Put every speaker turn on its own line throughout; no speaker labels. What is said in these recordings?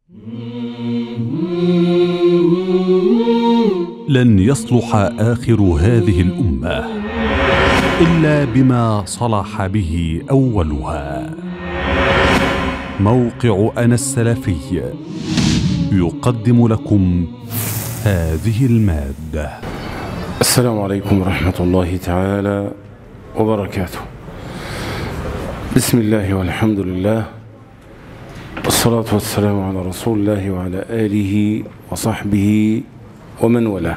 لن يصلح اخر هذه الامه الا بما صلح به اولها موقع انا السلفي يقدم لكم هذه الماده
السلام عليكم ورحمة الله تعالى وبركاته بسم الله والحمد لله والصلاة والسلام على رسول الله وعلى آله وصحبه ومن والاه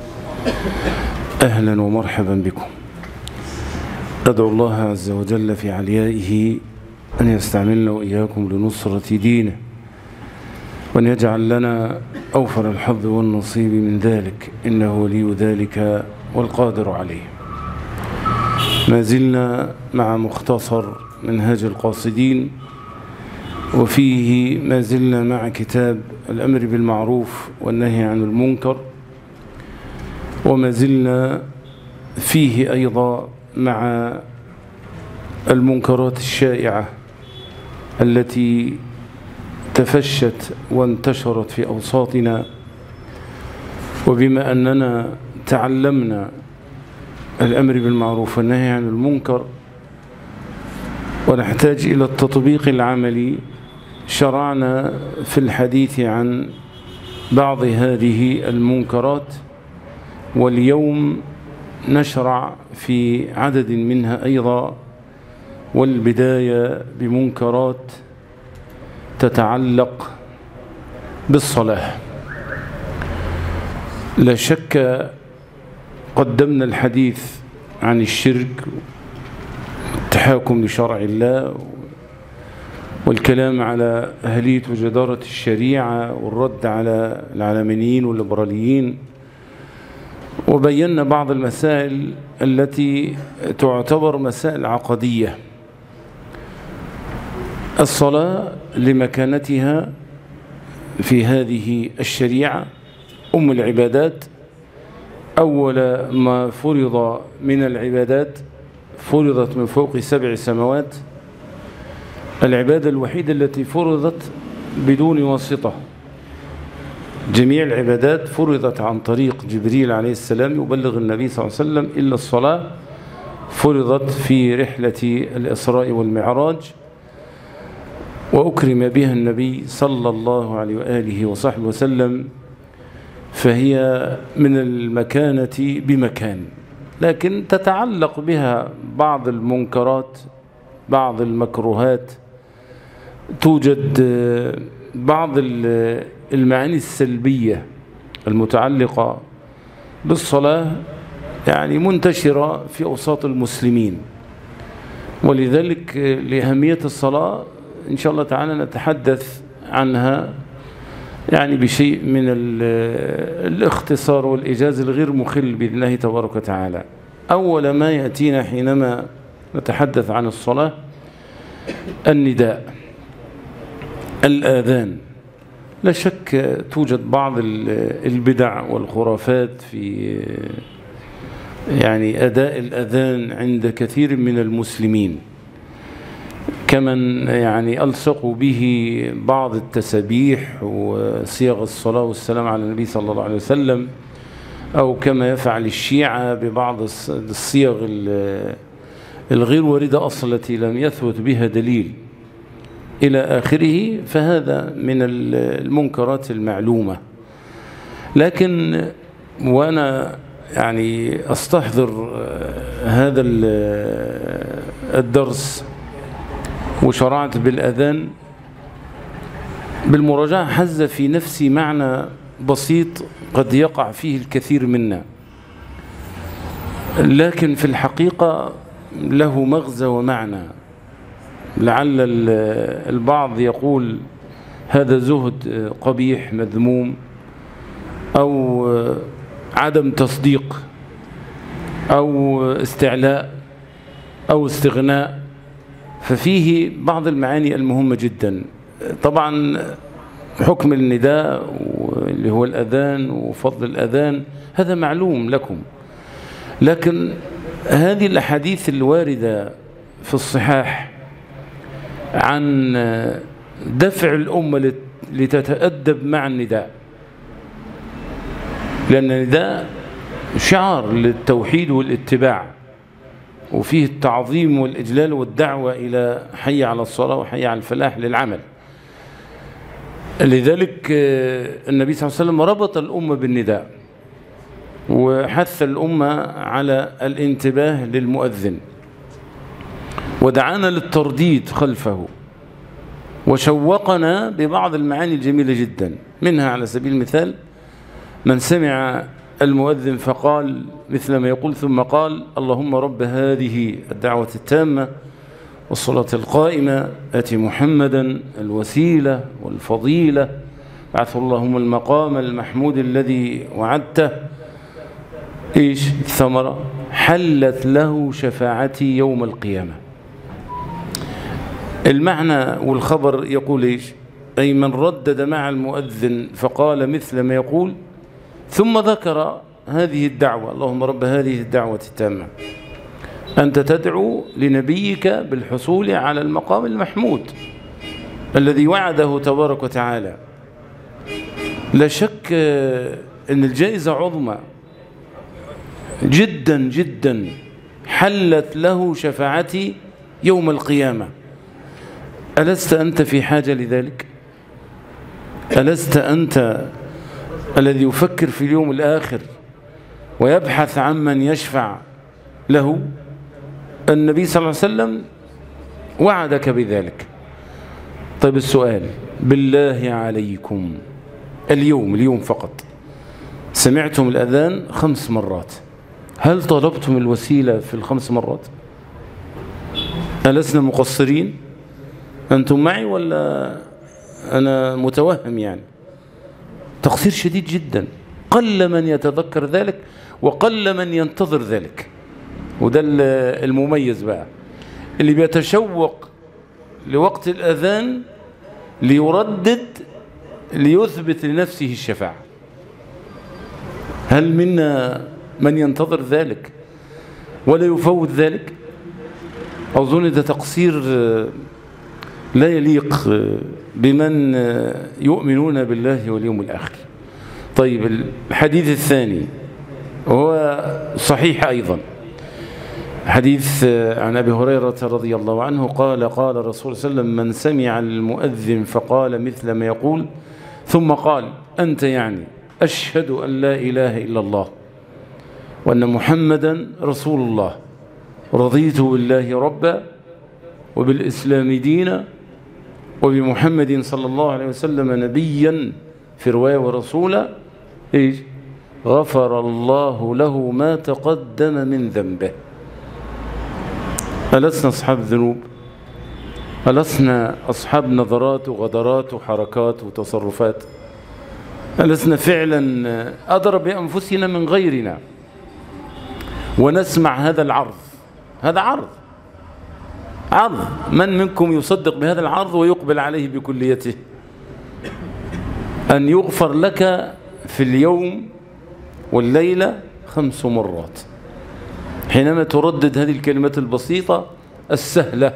أهلا ومرحبا بكم أدعو الله عز وجل في عليائه أن يستعملنا وإياكم لنصرة دينه وأن يجعل لنا أوفر الحظ والنصيب من ذلك إنه ولي ذلك والقادر عليه ما زلنا مع مختصر منهاج القاصدين وفيه ما زلنا مع كتاب الأمر بالمعروف والنهي عن المنكر وما زلنا فيه أيضا مع المنكرات الشائعة التي تفشت وانتشرت في أوساطنا وبما أننا تعلمنا الأمر بالمعروف والنهي عن المنكر ونحتاج إلى التطبيق العملي شرعنا في الحديث عن بعض هذه المنكرات واليوم نشرع في عدد منها أيضا والبداية بمنكرات تتعلق بالصلاة لا شك قدمنا الحديث عن الشرك التحاكم لشرع الله والكلام على أهلية وجدارة الشريعة والرد على العلمانيين والليبراليين وبينا بعض المسائل التي تعتبر مسائل عقدية الصلاة لمكانتها في هذه الشريعة أم العبادات أول ما فرض من العبادات فرضت من فوق سبع سماوات العبادة الوحيدة التي فرضت بدون واسطة جميع العبادات فرضت عن طريق جبريل عليه السلام يبلغ النبي صلى الله عليه وسلم إلا الصلاة فرضت في رحلة الإسراء والمعراج وأكرم بها النبي صلى الله عليه وآله وصحبه وسلم فهي من المكانة بمكان لكن تتعلق بها بعض المنكرات بعض المكروهات توجد بعض المعاني السلبية المتعلقة بالصلاة يعني منتشرة في أوساط المسلمين ولذلك لأهمية الصلاة إن شاء الله تعالى نتحدث عنها يعني بشيء من الاختصار والإجاز الغير مخل بإذن الله تبارك وتعالى أول ما يأتينا حينما نتحدث عن الصلاة النداء الآذان لا شك توجد بعض البدع والخرافات في يعني أداء الأذان عند كثير من المسلمين كمن يعني ألصقوا به بعض التسبيح وصيغ الصلاة والسلام على النبي صلى الله عليه وسلم أو كما يفعل الشيعة ببعض الصيغ الغير واردة أصلا التي لم يثبت بها دليل إلى آخره فهذا من المنكرات المعلومة لكن وأنا يعني أستحضر هذا الدرس وشرعت بالأذان بالمراجعة حز في نفسي معنى بسيط قد يقع فيه الكثير منا لكن في الحقيقة له مغزى ومعنى لعل البعض يقول هذا زهد قبيح مذموم أو عدم تصديق أو استعلاء أو استغناء ففيه بعض المعاني المهمة جدا طبعا حكم النداء اللي هو الأذان وفضل الأذان هذا معلوم لكم لكن هذه الأحاديث الواردة في الصحاح عن دفع الأمة لتتأدب مع النداء لأن النداء شعار للتوحيد والاتباع وفيه التعظيم والإجلال والدعوة إلى حي على الصلاة وحي على الفلاح للعمل لذلك النبي صلى الله عليه وسلم ربط الأمة بالنداء وحث الأمة على الانتباه للمؤذن ودعانا للترديد خلفه وشوقنا ببعض المعاني الجميلة جدا منها على سبيل المثال من سمع المؤذن فقال مثل ما يقول ثم قال اللهم رب هذه الدعوة التامة والصلاة القائمة أتي محمدا الوسيلة والفضيلة بعث اللهم المقام المحمود الذي وعدته إيش الثمرة حلت له شفاعتي يوم القيامة المعنى والخبر يقول إيش أي من ردد مع المؤذن فقال مثل ما يقول ثم ذكر هذه الدعوة اللهم رب هذه الدعوة التامة أنت تدعو لنبيك بالحصول على المقام المحمود الذي وعده تبارك وتعالى لا شك أن الجائزة عظمى جدا جدا حلت له شفاعتي يوم القيامة ألست أنت في حاجة لذلك ألست أنت الذي يفكر في اليوم الآخر ويبحث عن من يشفع له النبي صلى الله عليه وسلم وعدك بذلك طيب السؤال بالله عليكم اليوم اليوم فقط سمعتم الأذان خمس مرات هل طلبتم الوسيلة في الخمس مرات ألسنا مقصرين أنتم معي ولا أنا متوهم يعني تقصير شديد جدا قل من يتذكر ذلك وقل من ينتظر ذلك وده المميز بقى اللي بيتشوق لوقت الأذان ليردد ليثبت لنفسه الشفاعة هل منا من ينتظر ذلك ولا يفوت ذلك أظن ده تقصير لا يليق بمن يؤمنون بالله واليوم الآخر طيب الحديث الثاني وهو صحيح أيضا حديث عن أبي هريرة رضي الله عنه قال قال رسول صلى الله عليه وسلم من سمع المؤذن فقال مثل ما يقول ثم قال أنت يعني أشهد أن لا إله إلا الله وأن محمدا رسول الله رضيت بالله ربا وبالإسلام دينا وبمحمد صلى الله عليه وسلم نبيا في رواية ورسولا إيش غفر الله له ما تقدم من ذنبه ألسنا أصحاب ذنوب ألسنا أصحاب نظرات وغدرات وحركات وتصرفات ألسنا فعلا أدرى بأنفسنا من غيرنا ونسمع هذا العرض هذا عرض عرض من منكم يصدق بهذا العرض ويقبل عليه بكليته أن يغفر لك في اليوم والليلة خمس مرات حينما تردد هذه الكلمات البسيطة السهلة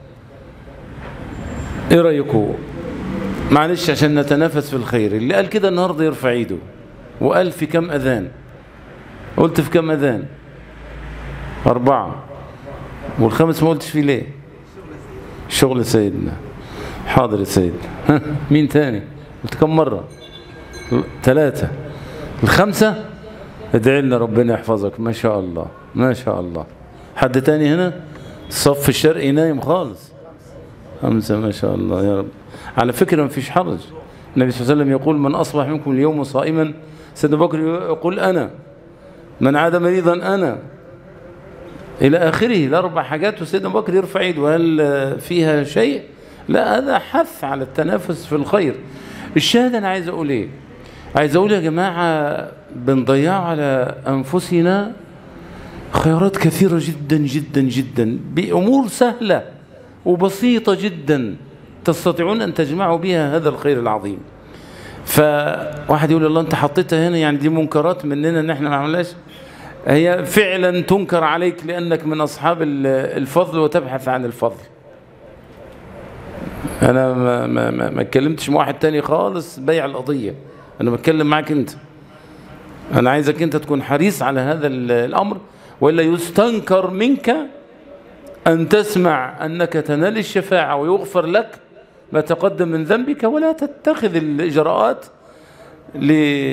ايه رأيكم معلش عشان نتنافس في الخير اللي قال كده النهاردة يرفع ايده وقال في كم أذان قلت في كم أذان أربعة والخامس ما قلتش فيه ليه شغل سيدنا حاضر يا سيدنا مين تاني قلت كم مرة ثلاثة الخمسة ادعي لنا ربنا يحفظك ما شاء الله ما شاء الله حد تاني هنا الصف الشرقي نايم خالص خمسة ما شاء الله يا رب على فكرة ما فيش حرج النبي صلى الله عليه وسلم يقول من أصبح منكم اليوم صائما سيدنا بكر يقول أنا من عاد مريضا أنا إلى آخره الأربع حاجات وسيدنا بكر يرفع يده وهل فيها شيء لا هذا حث على التنافس في الخير الشاهد أنا عايز أقول إيه عايز أقول يا جماعة بنضيع على أنفسنا خيارات كثيرة جدا جدا جدا بأمور سهلة وبسيطة جدا تستطيعون أن تجمعوا بها هذا الخير العظيم فواحد يقول الله أنت حطيتها هنا يعني دي منكرات مننا أن احنا ما عملناش هي فعلا تنكر عليك لأنك من أصحاب الفضل وتبحث عن الفضل انا ما ما ما, ما اتكلمتش مع واحد تاني خالص بيع القضيه انا بتكلم معاك انت انا عايزك انت تكون حريص على هذا ال- الامر ولا يستنكر منك ان تسمع انك تنال الشفاعه ويغفر لك ما تقدم من ذنبك ولا تتخذ الاجراءات ل...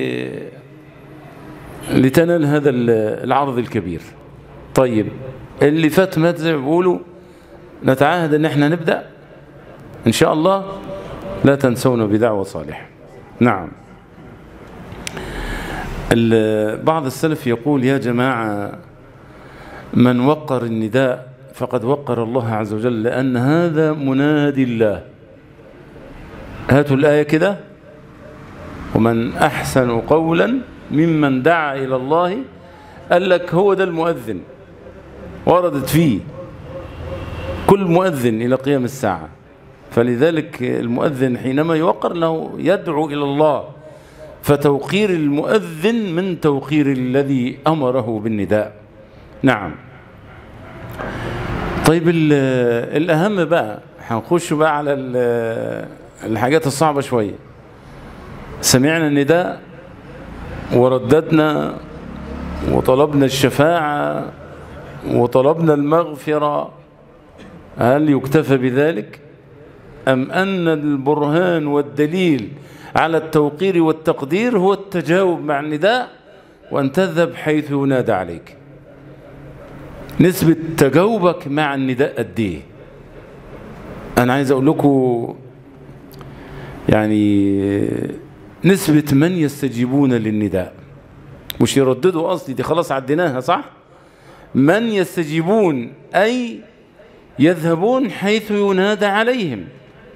لتنال هذا ال- العرض الكبير طيب اللي فات مات زي ما بيقولوا نتعاهد ان احنا نبدا ان شاء الله لا تنسونا بدعوه صالحه نعم ال- بعض السلف يقول يا جماعه من وقر النداء فقد وقر الله عز وجل لان هذا منادي الله هاتوا الايه كده ومن احسن قولا ممن دعا الى الله قال لك هو ده المؤذن وردت فيه كل مؤذن إلى قيام الساعة فلذلك المؤذن حينما يوقر له يدعو إلى الله فتوقير المؤذن من توقير الذي أمره بالنداء نعم طيب ال- الأهم بقى هنخش بقى على ال- الحاجات الصعبة شوية سمعنا النداء ورددنا وطلبنا الشفاعة وطلبنا المغفرة هل يكتفى بذلك أم أن البرهان والدليل على التوقير والتقدير هو التجاوب مع النداء وأن تذهب حيث ينادى عليك نسبة تجاوبك مع النداء قد ايه أنا عايز أقول لكم يعني نسبة من يستجيبون للنداء مش يرددوا قصدي دي خلاص عديناها صح من يستجيبون أي يذهبون حيث ينادى عليهم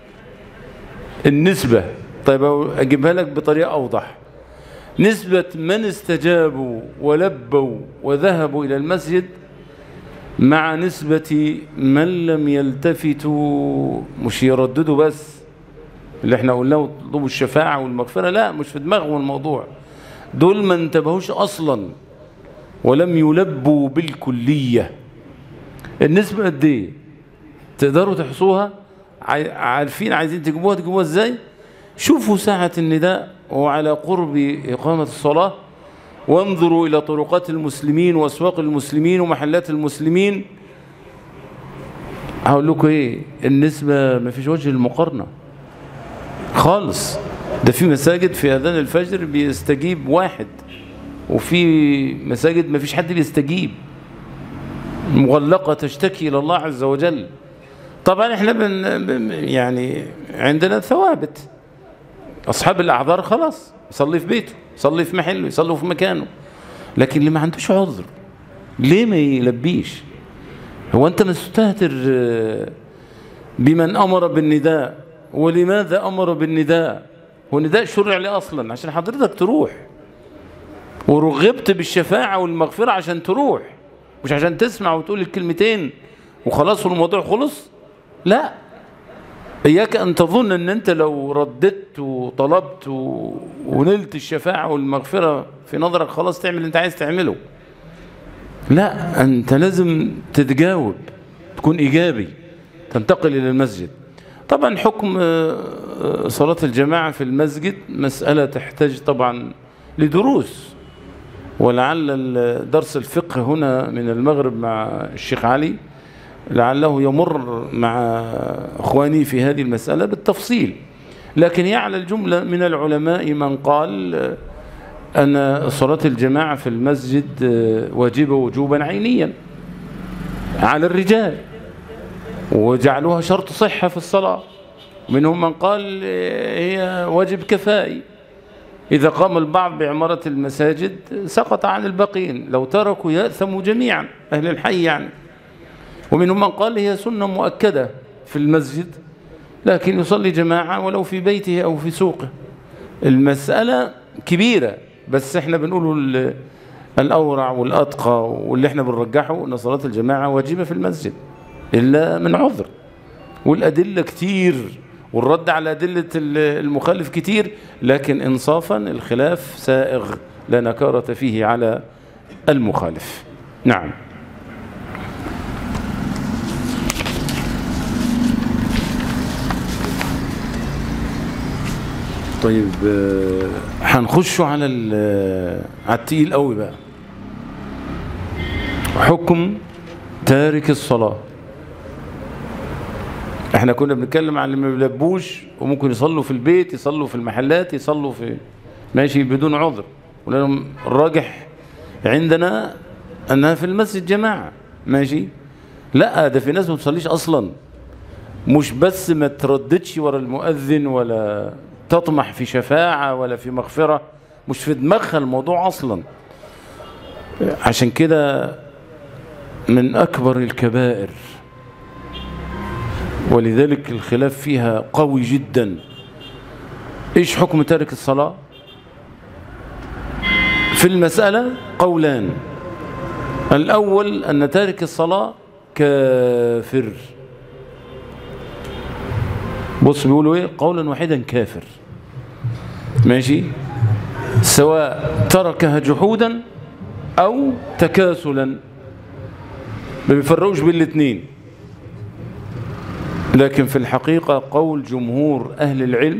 النسبة طيب أجيبها لك بطريقة أوضح نسبة من استجابوا ولبوا وذهبوا إلى المسجد مع نسبة من لم يلتفتوا مش يرددوا بس اللي احنا قلناه اطلبوا الشفاعة والمغفرة لا مش في دماغهم الموضوع دول ما انتبهوش أصلا ولم يلبوا بالكلية النسبة قد ايه تقدروا تحصوها عاي- عارفين عايزين تجيبوها تجيبوها ازاي شوفوا ساعة النداء وعلى قرب إقامة الصلاة وانظروا إلى طرقات المسلمين وأسواق المسلمين ومحلات المسلمين هقول لكم ايه النسبة ما فيش وجه المقارنة خالص ده في مساجد في أذان الفجر بيستجيب واحد وفي مساجد ما فيش حد بيستجيب مغلقة تشتكي إلى الله عز وجل طبعا احنا بن بن- يعني عندنا ثوابت أصحاب الأعذار خلاص يصلي في بيته يصلي في محله يصلي في مكانه لكن اللي ما عندوش عذر ليه ما يلبيش هو أنت مستهتر آه، بمن أمر بالنداء ولماذا أمر بالنداء هو النداء شرع لي أصلا عشان حضرتك تروح ورغبت بالشفاعة والمغفرة عشان تروح مش عشان تسمع وتقول الكلمتين وخلاص والموضوع خلص لا إياك أن تظن أن أنت لو رددت وطلبت و... ونلت الشفاعة والمغفرة في نظرك خلاص تعمل اللي أنت عايز تعمله لا أنت لازم تتجاوب تكون إيجابي تنتقل إلى المسجد طبعا حكم آه، آه، صلاة الجماعة في المسجد مسألة تحتاج طبعا لدروس ولعل ال- درس الفقه هنا من المغرب مع الشيخ علي لعله يمر مع اخواني في هذه المسألة بالتفصيل لكن يعلى الجملة من العلماء من قال آه، أن صلاة الجماعة في المسجد آه، واجبة وجوبا عينيا على الرجال وجعلوها شرط صحة في الصلاة منهم من قال آه، هي واجب كفائي إذا قام البعض بعمارة المساجد سقط عن الباقين لو تركوا يأثموا جميعا أهل الحي يعني ومنهم من قال هي سنة مؤكدة في المسجد لكن يصلي جماعة ولو في بيته أو في سوقه المسألة كبيرة بس احنا بنقول ال- الأورع والأتقى واللي احنا بنرجحه أن صلاة الجماعة واجبة في المسجد إلا من عذر والأدلة كتير والرد على أدلة ال- المخالف كتير لكن إنصافا الخلاف سائغ لا نكارة فيه على المخالف نعم طيب آه، هنخشوا على ال- على التقيل قوي بقى حكم تارك الصلاة احنا كنا بنتكلم عن اللي ما بيلبوش وممكن يصلوا في البيت يصلوا في المحلات يصلوا في ماشي بدون عذر ولأنهم الراجح عندنا انها في المسجد جماعة ماشي لا ده في ناس ما بتصليش اصلا مش بس ما ترددش ورا المؤذن ولا تطمح في شفاعة ولا في مغفرة مش في دماغها الموضوع اصلا عشان كده من اكبر الكبائر ولذلك الخلاف فيها قوي جدا ايش حكم تارك الصلاة في المسألة قولان الأول أن تارك الصلاة كافر بص بيقولوا ايه قولا واحدا كافر ماشي سواء تركها جحودا أو تكاسلا ما بيفرقوش بين الاثنين لكن في الحقيقة قول جمهور أهل العلم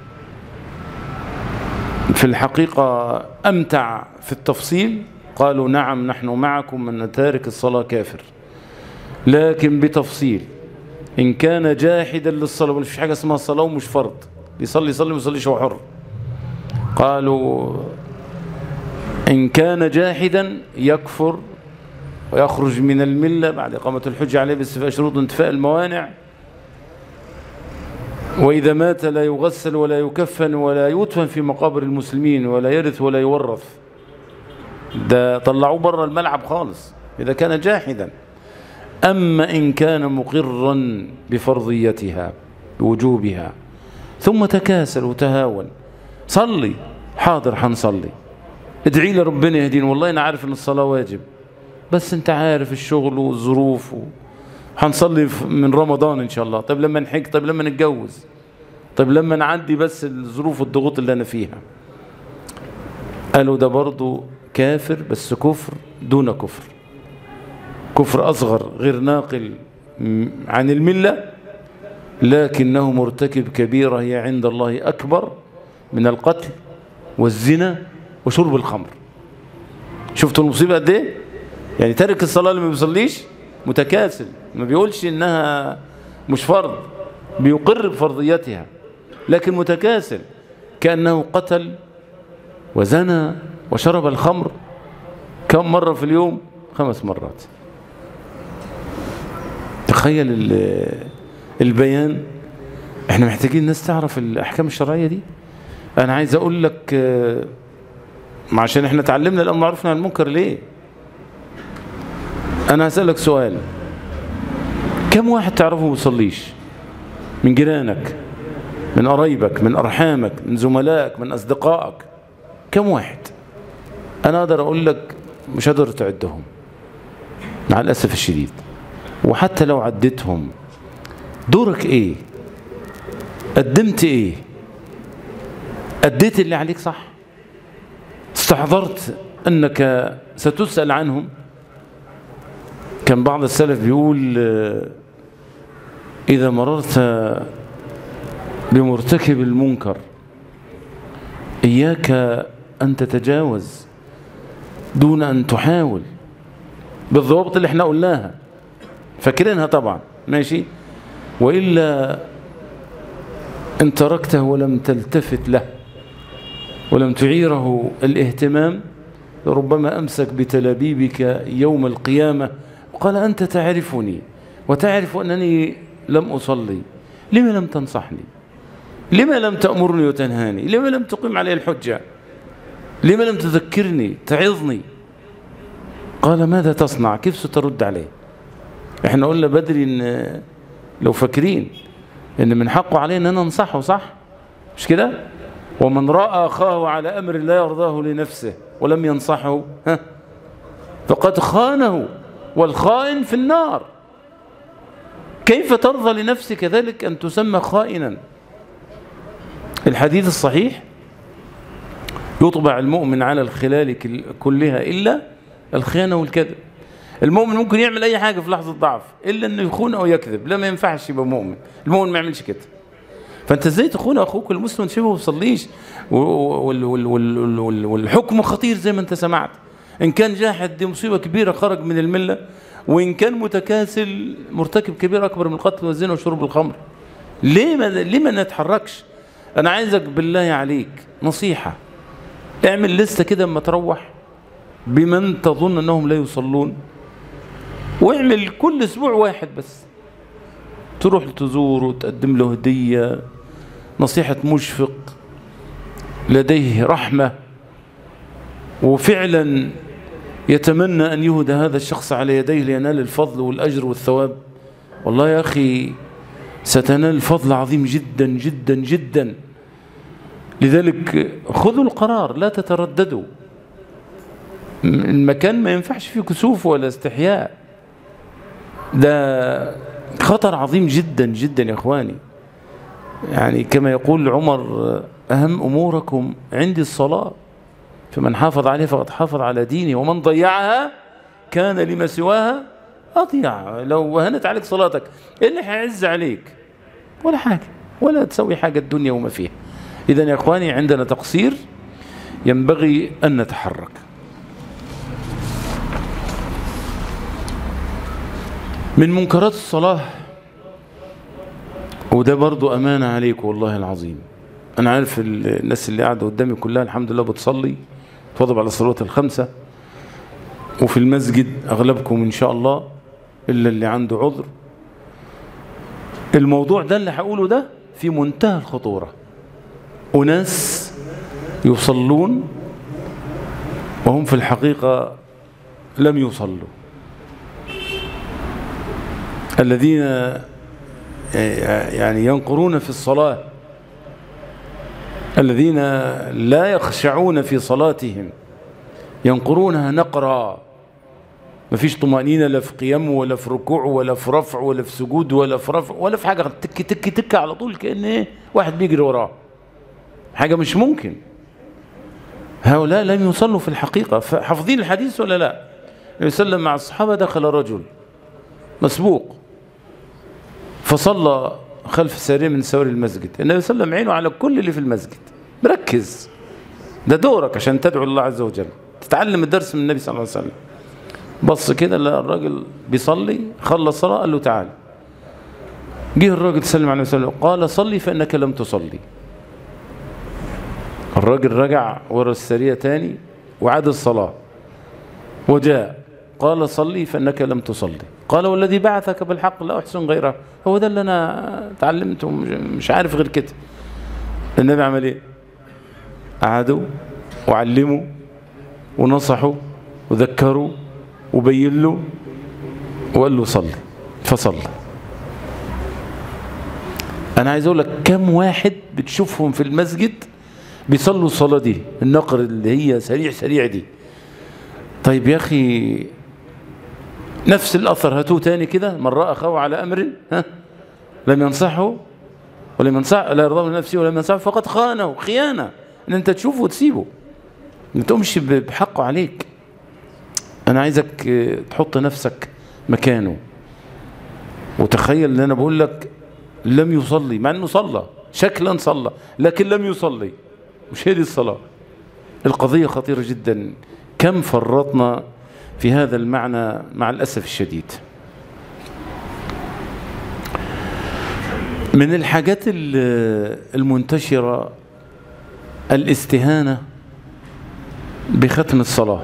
في الحقيقة أمتع في التفصيل قالوا نعم نحن معكم أن تارك الصلاة كافر لكن بتفصيل إن كان جاحدا للصلاة ولا فيش حاجة اسمها الصلاة ومش فرض يصلي يصلي ما يصليش هو حر قالوا إن كان جاحدا يكفر ويخرج من الملة بعد إقامة الحجة عليه باستفاء شروط انتفاء الموانع وإذا مات لا يغسل ولا يكفن ولا يدفن في مقابر المسلمين ولا يرث ولا يورث ده طلعوه بره الملعب خالص إذا كان جاحدا أما إن كان مقرا بفرضيتها بوجوبها ثم تكاسل وتهاون صلي حاضر حنصلي ادعي لي ربنا يهديني والله أنا عارف أن الصلاة واجب بس أنت عارف الشغل والظروف و... هنصلي من رمضان ان شاء الله طيب لما نحج طيب لما نتجوز طيب لما نعدي بس الظروف والضغوط اللي انا فيها قالوا ده برضو كافر بس كفر دون كفر كفر اصغر غير ناقل عن المله لكنه مرتكب كبيره هي عند الله اكبر من القتل والزنا وشرب الخمر شفتوا المصيبه قد ايه يعني تارك الصلاه اللي ما بيصليش متكاسل ما بيقولش انها مش فرض بيقر بفرضيتها لكن متكاسل كأنه قتل وزنى وشرب الخمر كم مرة في اليوم خمس مرات تخيل البيان احنا محتاجين الناس تعرف الأحكام الشرعية دي أنا عايز أقول لك عشان احنا تعلمنا الأمر معروفنا عن المنكر ليه أنا هسألك سؤال كم واحد تعرفه ما بيصليش من جيرانك من قرايبك من أرحامك من زملائك من أصدقائك كم واحد أنا أقدر أقول لك مش قادر تعدهم مع الأسف الشديد وحتى لو عدتهم دورك إيه قدمت إيه أديت اللي عليك صح استحضرت أنك ستسأل عنهم كان بعض السلف بيقول إذا مررت بمرتكب المنكر إياك أن تتجاوز دون أن تحاول بالضوابط اللي احنا قلناها فاكرينها طبعا ماشي وإلا إن تركته ولم تلتفت له ولم تعيره الاهتمام ربما أمسك بتلابيبك يوم القيامة قال أنت تعرفني وتعرف أنني لم أصلي لما لم تنصحني لما لم تأمرني وتنهاني لما لم تقيم علي الحجة لما لم تذكرني تعظني قال ماذا تصنع كيف سترد عليه احنا قلنا بدري ان لو فاكرين ان من حقه علينا ان ننصحه صح مش كده ومن رأى أخاه على أمر لا يرضاه لنفسه ولم ينصحه ها فقد خانه والخائن في النار كيف ترضى لنفسك ذلك أن تسمى خائنا الحديث الصحيح يطبع المؤمن على الخلال كلها إلا الخيانة والكذب المؤمن ممكن يعمل أي حاجة في لحظة ضعف إلا أنه يخون أو يكذب لا ما ينفعش يبقى مؤمن المؤمن ما يعملش كده فانت ازاي تخون اخوك المسلم شبه ما بيصليش و- وال- وال- وال- وال- والحكم خطير زي ما انت سمعت ان كان جاحد دي مصيبه كبيره خرج من المله وان كان متكاسل مرتكب كبير اكبر من القتل والزنا وشرب الخمر ليه ما ليه ما نتحركش انا عايزك بالله عليك نصيحه اعمل لسته كده اما تروح بمن تظن انهم لا يصلون واعمل كل اسبوع واحد بس تروح تزوره تقدم له هديه نصيحه مشفق لديه رحمه وفعلا يتمنى ان يهدى هذا الشخص على يديه لينال الفضل والاجر والثواب والله يا اخي ستنال فضل عظيم جدا جدا جدا لذلك خذوا القرار لا تترددوا المكان ما ينفعش فيه كسوف ولا استحياء ده خطر عظيم جدا جدا يا اخواني يعني كما يقول عمر اهم اموركم عندي الصلاه فمن حافظ عليه فقد حافظ على دينه ومن ضيعها كان لما سواها اضيع لو وهنت عليك صلاتك ايه اللي هيعز عليك ولا حاجه ولا تسوي حاجه الدنيا وما فيها اذا يا اخواني عندنا تقصير ينبغي ان نتحرك من منكرات الصلاة وده برضو أمانة عليك والله العظيم أنا عارف ال- الناس اللي قاعدة قدامي كلها الحمد لله بتصلي تواظب على الصلوات الخمسة وفي المسجد أغلبكم إن شاء الله إلا اللي عنده عذر الموضوع ده اللي هقوله ده في منتهى الخطورة أناس يصلون وهم في الحقيقة لم يصلوا الذين يعني ينقرون في الصلاة الذين لا يخشعون في صلاتهم ينقرونها نقرا ما فيش طمأنينة لا في قيام ولا في ركوع ولا في رفع ولا في سجود ولا في رفع ولا في حاجة تك تك تك على طول كأن ايه واحد بيجري وراه حاجة مش ممكن هؤلاء لم يصلوا في الحقيقة حافظين الحديث ولا لا النبي صلى الله عليه وسلم مع الصحابة دخل رجل مسبوق فصلى خلف سارية من سواري المسجد النبي صلى الله عليه وسلم عينه على كل اللي في المسجد مركز ده دورك عشان تدعو الله عز وجل تتعلم الدرس من النبي صلى الله عليه وسلم بص كده لقى الراجل بيصلي خلص صلاة قال له تعال جه الراجل سلم على النبي صلى الله عليه وسلم قال صلي فإنك لم تصلي الراجل رجع ورا السرية تاني وعاد الصلاة وجاء قال صلي فإنك لم تصلي قال والذي بعثك بالحق لا أحسن غيره هو ده اللي أنا تعلمته مش عارف غير كده النبي عمل إيه قعدوا وعلموا ونصحوا وذكروا وبين له وقال له صلي فصلى أنا عايز أقول لك كم واحد بتشوفهم في المسجد بيصلوا الصلاة دي النقر اللي هي سريع سريع دي طيب يا أخي نفس الأثر هاتوه تاني كده من رأى أخاه على أمر ها لم ينصحه ولم ينصح لا يرضى لنفسه ولم ينصحه فقد خانه خيانة إن أنت تشوفه وتسيبه ما تقومش بحقه عليك أنا عايزك تحط نفسك مكانه وتخيل ان انا بقول لك لم يصلي مع انه صلى شكلا صلى لكن لم يصلي مش هي دي الصلاه القضيه خطيره جدا كم فرطنا في هذا المعنى مع الاسف الشديد من الحاجات المنتشره الاستهانه بختم الصلاه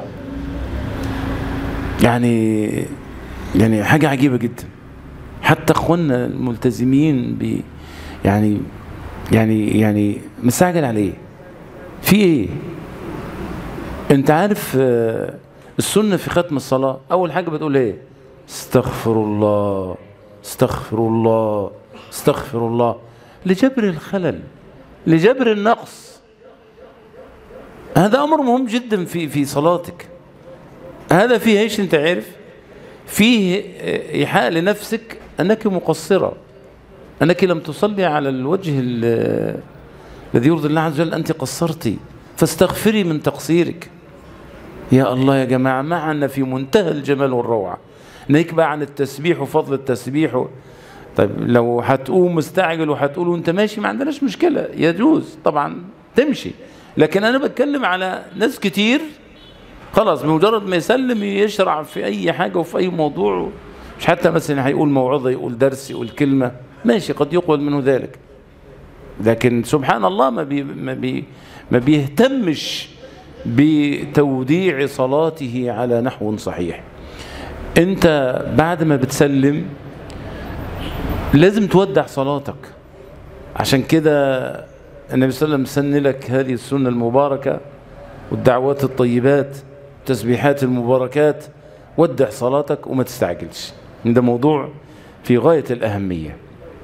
يعني يعني حاجه عجيبه جدا حتى اخواننا الملتزمين ب يعني يعني يعني مستعجل عليه في ايه انت عارف السنه في ختم الصلاه اول حاجه بتقول ايه استغفر الله استغفر الله استغفر الله لجبر الخلل لجبر النقص هذا امر مهم جدا في في صلاتك هذا فيه ايش انت عارف فيه ايحاء لنفسك أنك مقصرة أنك لم تصلي على الوجه الذي يرضي الله عز وجل أنت قصرتي فاستغفري من تقصيرك يا الله يا جماعة معنا في منتهى الجمال والروعة نهيك بقى عن التسبيح وفضل التسبيح طيب لو هتقوم مستعجل وهتقول وانت ماشي ما عندناش مشكلة يجوز طبعا تمشي لكن انا بتكلم على ناس كتير خلاص بمجرد ما يسلم يشرع في اي حاجة وفي اي موضوع مش حتى مثلا هيقول موعظة يقول درس يقول كلمة ماشي قد يقبل منه ذلك لكن سبحان الله ما بي ما بي ما بيهتمش بتوديع صلاته على نحو صحيح انت بعد ما بتسلم لازم تودع صلاتك عشان كده النبي صلى الله عليه وسلم سن لك هذه السنة المباركة والدعوات الطيبات التسبيحات المباركات ودع صلاتك وما تستعجلش ده موضوع في غاية الأهمية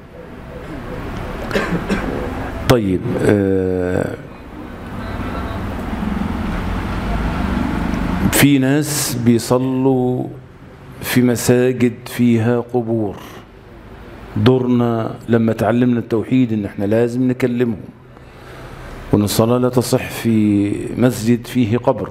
طيب آه في ناس بيصلوا في مساجد فيها قبور دورنا لما تعلمنا التوحيد ان احنا لازم نكلمهم وان الصلاة لا تصح في مسجد فيه قبر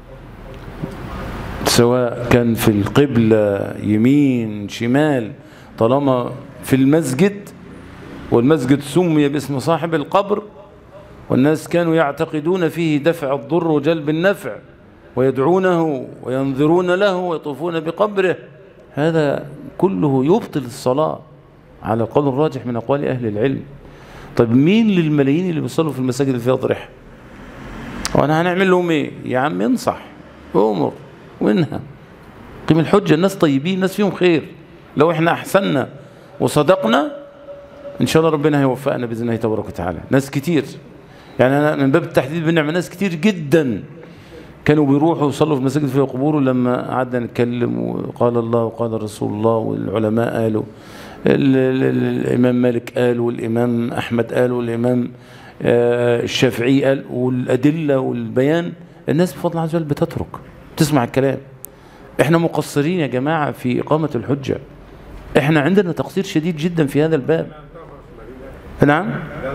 سواء كان في القبلة يمين شمال طالما في المسجد والمسجد سمي باسم صاحب القبر والناس كانوا يعتقدون فيه دفع الضر وجلب النفع ويدعونه وينظرون له ويطوفون بقبره هذا كله يبطل الصلاة على القول الراجح من أقوال أهل العلم طيب مين للملايين اللي بيصلوا في المساجد اللي فيها ضريح وانا هنعمل لهم ايه يا عم انصح امر وانهى قيم الحجة الناس طيبين الناس فيهم خير لو احنا احسننا وصدقنا ان شاء الله ربنا هيوفقنا باذن الله تبارك وتعالى ناس كتير يعني انا من باب التحديد بنعمل ناس كتير جدا كانوا بيروحوا يصلوا في مساجد فيها قبور ولما قعدنا نتكلم وقال الله وقال رسول الله والعلماء قالوا ال- ال- ال- الإمام مالك قال والإمام أحمد قال والإمام آه، الشافعي قال والأدلة والبيان الناس بفضل الله عز وجل بتترك تسمع الكلام احنا مقصرين يا جماعة في إقامة الحجة احنا عندنا تقصير شديد جدا في هذا الباب نعم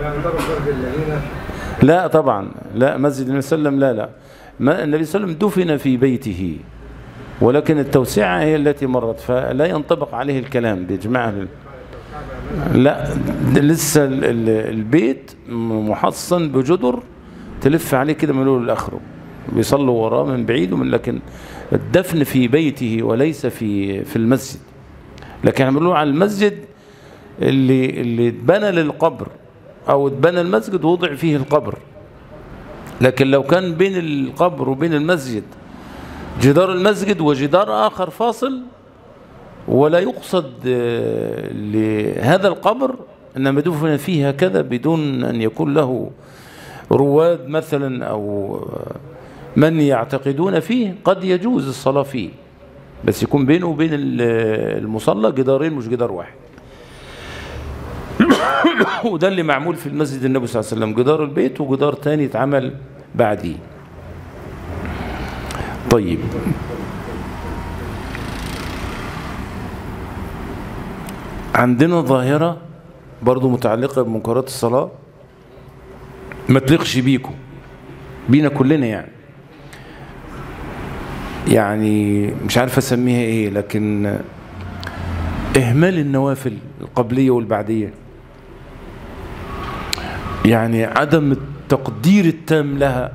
لا طبعا لا مسجد النبي صلى الله عليه وسلم لا لا ما النبي صلى الله عليه وسلم دفن في بيته ولكن التوسعة هي التي مرت فلا ينطبق عليه الكلام بإجماع أهل لا ده لسه ال- ال- البيت محصن بجدر تلف عليه كده من اوله لاخره بيصلوا وراه من بعيد ومن لكن الدفن في بيته وليس في في المسجد لكن احنا بنقول على المسجد اللي اللي اتبنى للقبر او اتبنى المسجد ووضع فيه القبر لكن لو كان بين القبر وبين المسجد جدار المسجد وجدار آخر فاصل ولا يقصد آه، لهذا القبر إنما دفن فيه هكذا بدون أن يكون له رواد مثلا أو آه، من يعتقدون فيه قد يجوز الصلاة فيه بس يكون بينه وبين ال- المصلى جدارين مش جدار واحد وده اللي معمول في المسجد النبي صلى الله عليه وسلم جدار البيت وجدار تاني اتعمل بعديه طيب عندنا ظاهرة برضو متعلقة بمنكرات الصلاة ما تليقش بيكم بينا كلنا يعني يعني مش عارف اسميها ايه لكن اهمال النوافل القبلية والبعدية يعني عدم التقدير التام لها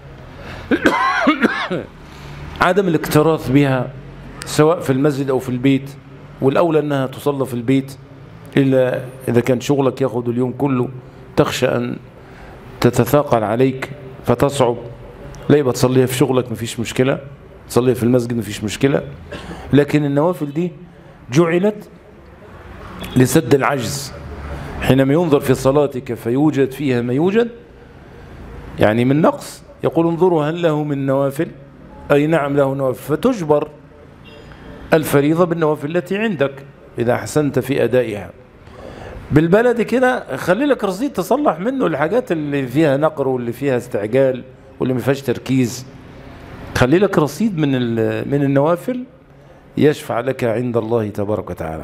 عدم الاكتراث بها سواء في المسجد أو في البيت والأولى أنها تصلى في البيت إلا إذا كان شغلك ياخد اليوم كله تخشى أن تتثاقل عليك فتصعب لا يبقى تصليها في شغلك مفيش مشكلة تصليها في المسجد مفيش مشكلة لكن النوافل دي جعلت لسد العجز حينما ينظر في صلاتك فيوجد فيها ما يوجد يعني من نقص يقول انظروا هل له من نوافل أي نعم له نوافل فتجبر الفريضة بالنوافل التي عندك إذا أحسنت في أدائها بالبلد كده خلي لك رصيد تصلح منه الحاجات اللي فيها نقر واللي فيها استعجال واللي ما فيهاش تركيز خلي لك رصيد من ال- من النوافل يشفع لك عند الله تبارك وتعالى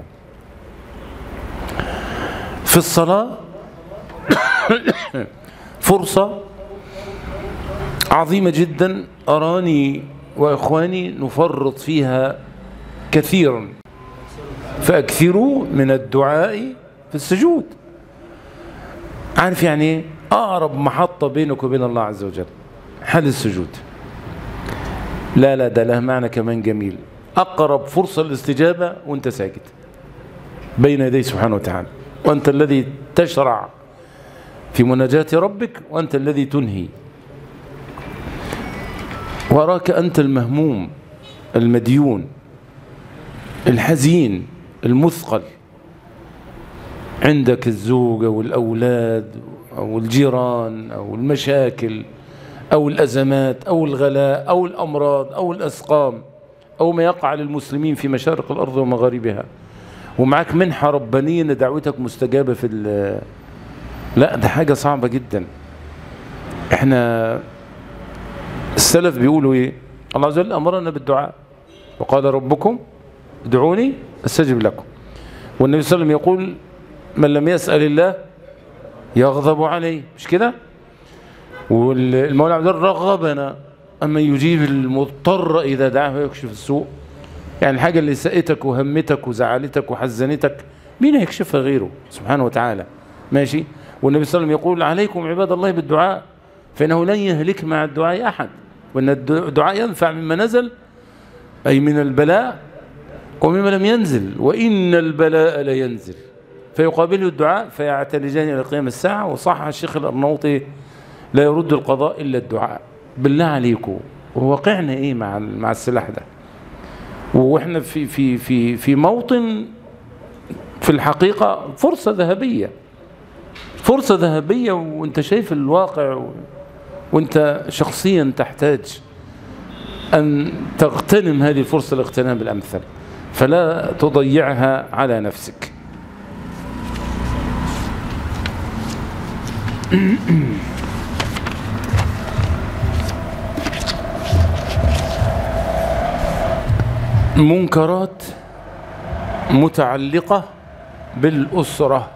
في الصلاة فرصة عظيمة جدا أراني وإخواني نفرط فيها كثيرا فأكثروا من الدعاء في السجود عارف يعني ايه أقرب محطة بينك وبين الله عز وجل حال السجود لا لا ده له معنى كمان جميل أقرب فرصة للاستجابة وانت ساجد بين يدي سبحانه وتعالى وأنت الذي تشرع في مناجاة ربك وأنت الذي تنهي وراك أنت المهموم المديون الحزين المثقل عندك الزوجة والأولاد أو الجيران أو المشاكل أو الأزمات أو الغلاء أو الأمراض أو الأسقام أو ما يقع للمسلمين في مشارق الأرض ومغاربها ومعاك منحة ربانية ان دعوتك مستجابة في لا ده حاجة صعبة جدا احنا السلف بيقولوا ايه الله عز وجل امرنا بالدعاء وقال ربكم ادعوني استجب لكم والنبي صلى الله عليه وسلم يقول من لم يسأل الله يغضب عليه مش كده والمولى عبد رغبنا أما يجيب المضطر إذا دعاه ويكشف السوء يعني الحاجة اللي سأتك وهمتك وزعلتك وحزنتك مين هيكشفها غيره سبحانه وتعالى ماشي والنبي صلى الله عليه وسلم يقول عليكم عباد الله بالدعاء فإنه لن يهلك مع الدعاء أحد وأن الدعاء ينفع مما نزل أي من البلاء ومما لم ينزل وإن البلاء لينزل فيقابله الدعاء فيعتلجان إلى قيام الساعة وصح الشيخ الأرنوطي لا يرد القضاء إلا الدعاء بالله عليكم وواقعنا إيه مع مع السلاح ده واحنا في في في في موطن في الحقيقة فرصة ذهبية فرصة ذهبية وانت شايف الواقع وانت شخصيا تحتاج أن تغتنم هذه الفرصة الاغتنام بالأمثل فلا تضيعها على نفسك منكرات متعلقة بالأسرة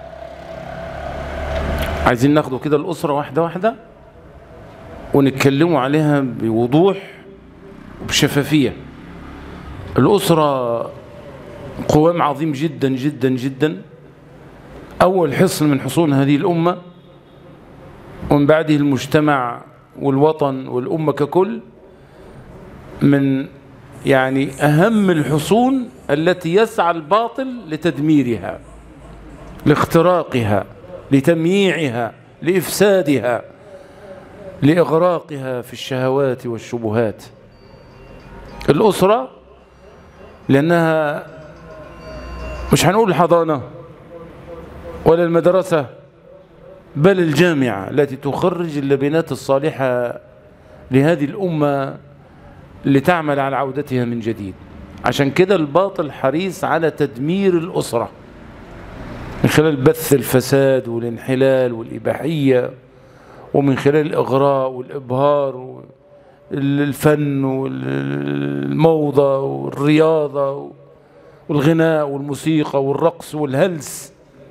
عايزين ناخده كده الأسرة واحدة واحدة ونتكلموا عليها بوضوح وبشفافية الأسرة قوام عظيم جدا جدا جدا أول حصن من حصون هذه الأمة ومن بعده المجتمع والوطن والأمة ككل من يعني أهم الحصون التي يسعى الباطل لتدميرها لاختراقها لتمييعها لإفسادها لإغراقها في الشهوات والشبهات الأسرة لأنها مش هنقول الحضانة ولا المدرسة بل الجامعة التي تخرج اللبنات الصالحة لهذه الأمة لتعمل على عودتها من جديد عشان كده الباطل حريص على تدمير الأسرة من خلال بث الفساد والانحلال والإباحية ومن خلال الإغراء والإبهار والفن والموضة والرياضة والغناء والموسيقى والرقص والهلس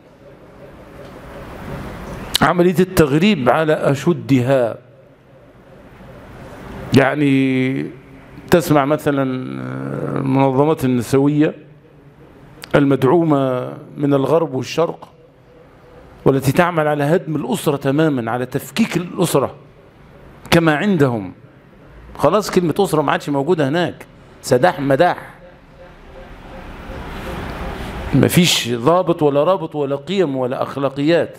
عملية التغريب على أشدها يعني تسمع مثلا المنظمات النسوية المدعومة من الغرب والشرق والتي تعمل على هدم الأسرة تماما على تفكيك الأسرة كما عندهم خلاص كلمة أسرة ما عادش موجودة هناك سداح مداح ما فيش ضابط ولا رابط ولا قيم ولا أخلاقيات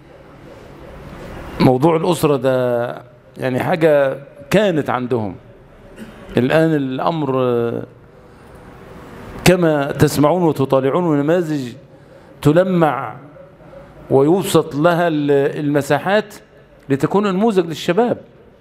موضوع الأسرة ده يعني حاجة كانت عندهم الآن الأمر كما تسمعون وتطالعون نماذج تلمع ويوسط لها المساحات لتكون نموذج للشباب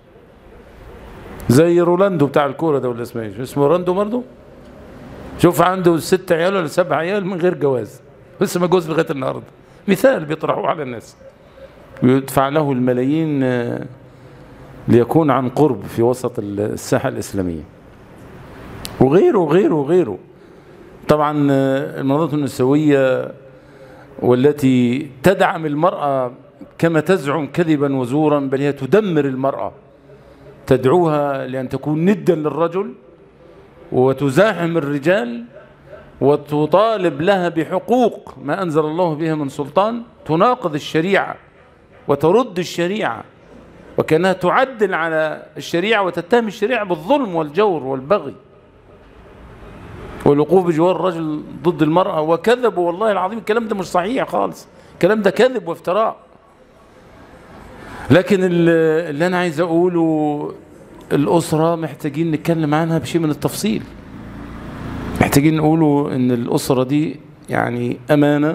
زي رولاندو بتاع الكورة ده ولا اسمه ايه اسمه رولاندو برضه شوف عنده ست عيال ولا سبع عيال من غير جواز لسه ما جوز لغايه النهارده مثال بيطرحوه على الناس ويدفع له الملايين ليكون عن قرب في وسط الساحة الإسلامية وغيره وغيره وغيره طبعا المنظمة النسوية والتي تدعم المرأة كما تزعم كذبا وزورا بل هي تدمر المرأة تدعوها لأن تكون ندا للرجل وتزاحم الرجال وتطالب لها بحقوق ما أنزل الله بها من سلطان تناقض الشريعة وترد الشريعة وكأنها تعدل على الشريعة وتتهم الشريعة بالظلم والجور والبغي والوقوف بجوار الرجل ضد المرأة وكذبوا والله العظيم الكلام ده مش صحيح خالص الكلام ده كذب وافتراء لكن اللي أنا عايز أقوله الأسرة محتاجين نتكلم عنها بشيء من التفصيل محتاجين نقوله ان الأسرة دي يعني أمانة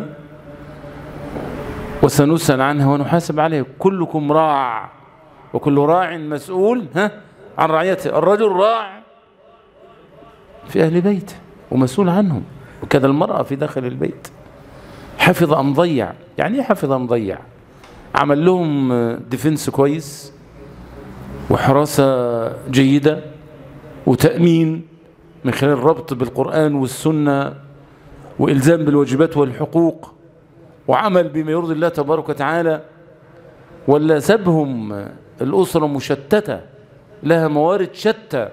وسنسأل عنها ونحاسب عليها كلكم راع وكل راع مسؤول ها عن رعيته الرجل راع في أهل بيته ومسؤول عنهم وكذا المرأة في داخل البيت حفظ أم ضيع يعني ايه حفظ أم ضيع عمل لهم ديفنس كويس وحراسة جيدة وتأمين من خلال الربط بالقرآن والسنة وإلزام بالواجبات والحقوق وعمل بما يرضي الله تبارك وتعالى ولا سابهم الأسرة مشتتة لها موارد شتى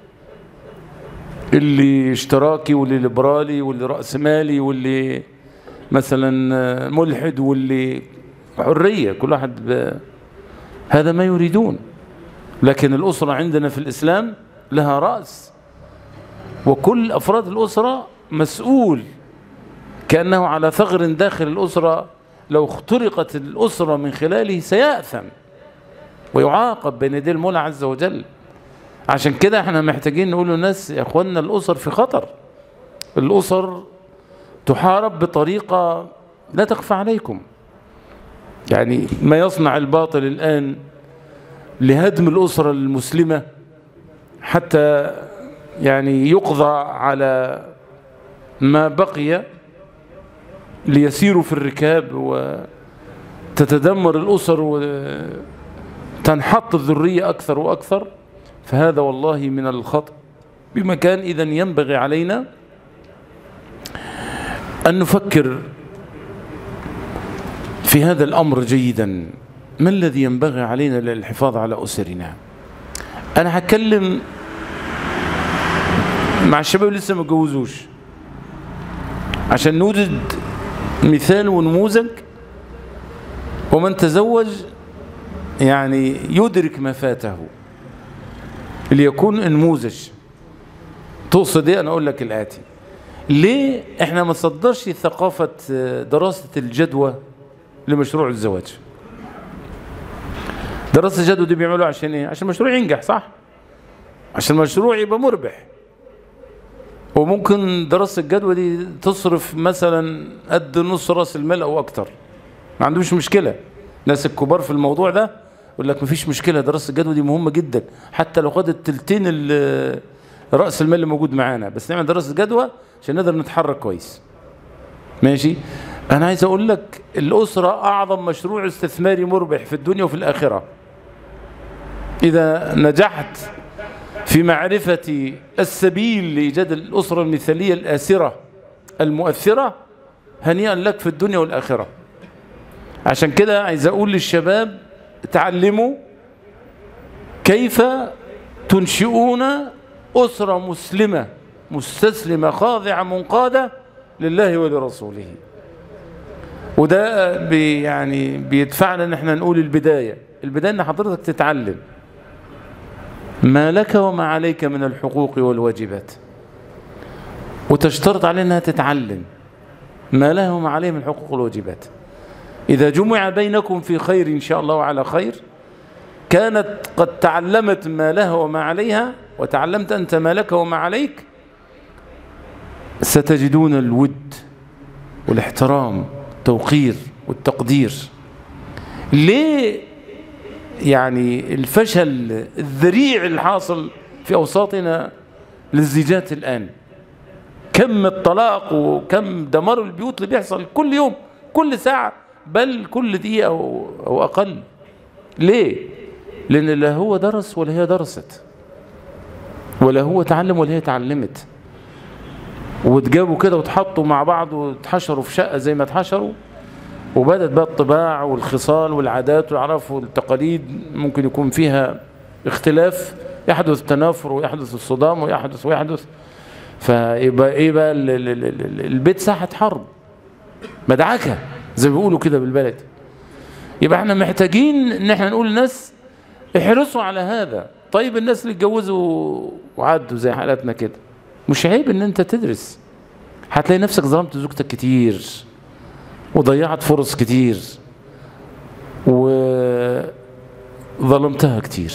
اللي اشتراكي واللي ليبرالي واللي رأسمالي واللي مثلا ملحد واللي حرية كل واحد ب... هذا ما يريدون لكن الأسرة عندنا في الإسلام لها رأس وكل أفراد الأسرة مسؤول كأنه على ثغر داخل الأسرة لو اخترقت الأسرة من خلاله سيأثم ويعاقب بين يدي المولى عز وجل عشان كده احنا محتاجين نقول للناس يا اخوانا الأسر في خطر الأسر تحارب بطريقة لا تخفى عليكم يعني ما يصنع الباطل الآن لهدم الأسرة المسلمة حتى يعني يقضى على ما بقي ليسيروا في الركاب وتتدمر الأسر وتنحط الذرية أكثر وأكثر فهذا والله من الخطأ بمكان إذا ينبغي علينا أن نفكر في هذا الأمر جيدا ما الذي ينبغي علينا للحفاظ على أسرنا أنا هتكلم مع الشباب لسه ما اتجوزوش عشان نوجد مثال ونموذج ومن تزوج يعني يدرك ما فاته ليكون نموذج تقصد ايه انا اقول لك الاتي ليه احنا ما نصدرش ثقافة دراسة الجدوى لمشروع الزواج دراسة الجدوى دي بيعملوا عشان ايه عشان المشروع ينجح صح عشان المشروع يبقى مربح وممكن دراسة الجدوى دي تصرف مثلا قد نص راس المال او اكتر ما عندوش مشكلة الناس الكبار في الموضوع ده يقول لك مفيش مشكلة دراسة الجدوى دي مهمة جدا حتى لو خدت تلتين رأس المال اللي موجود معانا بس نعمل دراسة جدوى عشان نقدر نتحرك كويس ماشي انا عايز اقول لك الاسرة اعظم مشروع استثماري مربح في الدنيا وفي الاخرة اذا نجحت في معرفة السبيل لإيجاد الأسرة المثالية الآسرة المؤثرة هنيئا لك في الدنيا والآخرة عشان كده عايز أقول للشباب تعلموا كيف تنشئون أسرة مسلمة مستسلمة خاضعة منقادة لله ولرسوله وده بي يعني بيدفعنا ان احنا نقول البداية البداية ان حضرتك تتعلم ما لك وما عليك من الحقوق والواجبات وتشترط عليه انها تتعلم ما لها وما عليه من الحقوق والواجبات إذا جمع بينكم في خير إن شاء الله وعلى خير كانت قد تعلمت ما لها وما عليها وتعلمت أنت ما لك وما عليك ستجدون الود والاحترام التوقير والتقدير ليه يعني الفشل الذريع الحاصل في أوساطنا للزيجات الآن كم الطلاق وكم دمار البيوت اللي بيحصل كل يوم كل ساعة بل كل دقيقة أو, أو أقل ليه؟ لأن لا هو درس ولا هي درست ولا هو تعلم ولا هي تعلمت وتجابوا كده وتحطوا مع بعض وتحشروا في شقة زي ما اتحشروا وبدت بقى الطباع والخصال والعادات والعرف والتقاليد ممكن يكون فيها اختلاف يحدث تنافر ويحدث الصدام ويحدث ويحدث فيبقى ايه بقى ال- ال- ال- ال- البيت ساحه حرب مدعكه زي ما بيقولوا كده بالبلد يبقى احنا محتاجين ان احنا نقول للناس احرصوا على هذا طيب الناس اللي اتجوزوا وعدوا زي حالاتنا كده مش عيب ان انت تدرس هتلاقي نفسك ظلمت زوجتك كتير وضيعت فرص كتير وظلمتها كتير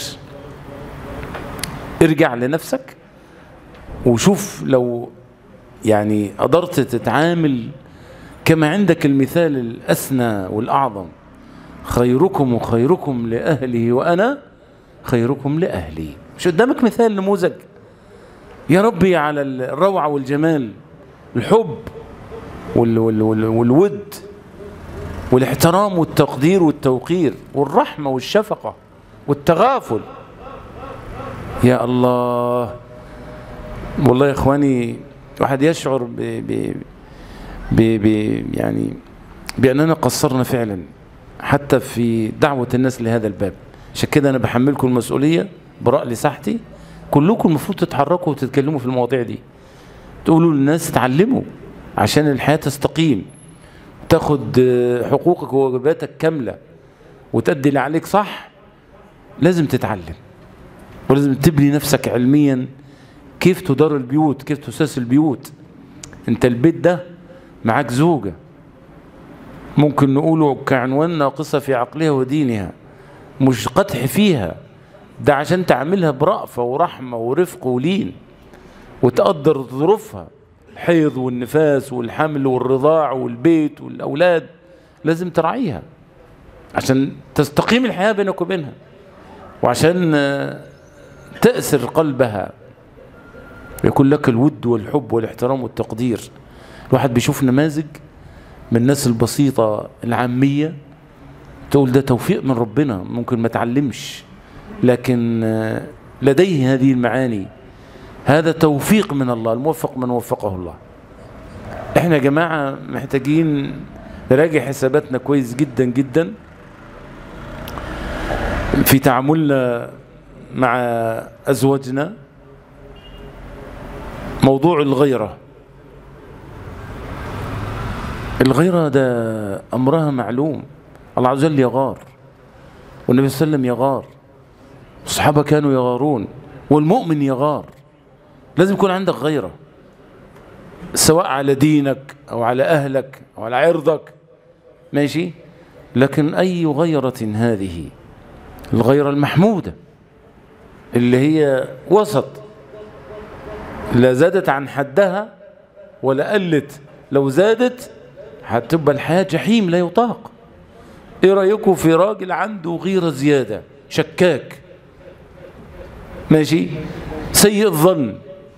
ارجع لنفسك وشوف لو يعني قدرت تتعامل كما عندك المثال الأسنى والأعظم خيركم وخيركم لأهله وأنا خيركم لأهلي مش قدامك مثال نموذج يا ربي على الروعة والجمال الحب وال وال وال والود والاحترام والتقدير والتوقير والرحمة والشفقة والتغافل يا الله والله يا اخواني واحد يشعر ب ب ب ب يعني باننا قصرنا فعلا حتى في دعوه الناس لهذا الباب عشان كده انا بحملكم المسؤوليه براء لساحتي كلكم المفروض تتحركوا وتتكلموا في المواضيع دي تقولوا للناس اتعلموا عشان الحياه تستقيم تاخد آه، حقوقك وواجباتك كامله وتأدي اللي عليك صح لازم تتعلم ولازم تبني نفسك علميا كيف تدار البيوت كيف تساس البيوت انت البيت ده معاك زوجة ممكن نقوله كعنوان ناقصة في عقلها ودينها مش قدح فيها ده عشان تعملها برأفة ورحمة ورفق ولين وتقدر ظروفها الحيض والنفاس والحمل والرضاع والبيت والأولاد لازم تراعيها عشان تستقيم الحياة بينك وبينها وعشان آه، تأسر قلبها يكون لك الود والحب والاحترام والتقدير الواحد بيشوف نماذج من الناس البسيطة العامية تقول ده توفيق من ربنا ممكن ما تعلمش لكن آه، لديه هذه المعاني هذا توفيق من الله الموفق من وفقه الله احنا يا جماعة محتاجين نراجع حساباتنا كويس جدا جدا في تعاملنا مع أزواجنا موضوع الغيرة الغيرة ده أمرها معلوم الله عز وجل يغار والنبي صلى الله عليه وسلم يغار الصحابة كانوا يغارون والمؤمن يغار لازم يكون عندك غيرة سواء على دينك أو على أهلك أو على عرضك ماشي لكن أي غيرة هذه الغيرة المحمودة اللي هي وسط لا زادت عن حدها ولا قلت لو زادت هتبقى الحياة جحيم لا يطاق ايه رأيكم في راجل عنده غيرة زيادة شكاك ماشي سيء الظن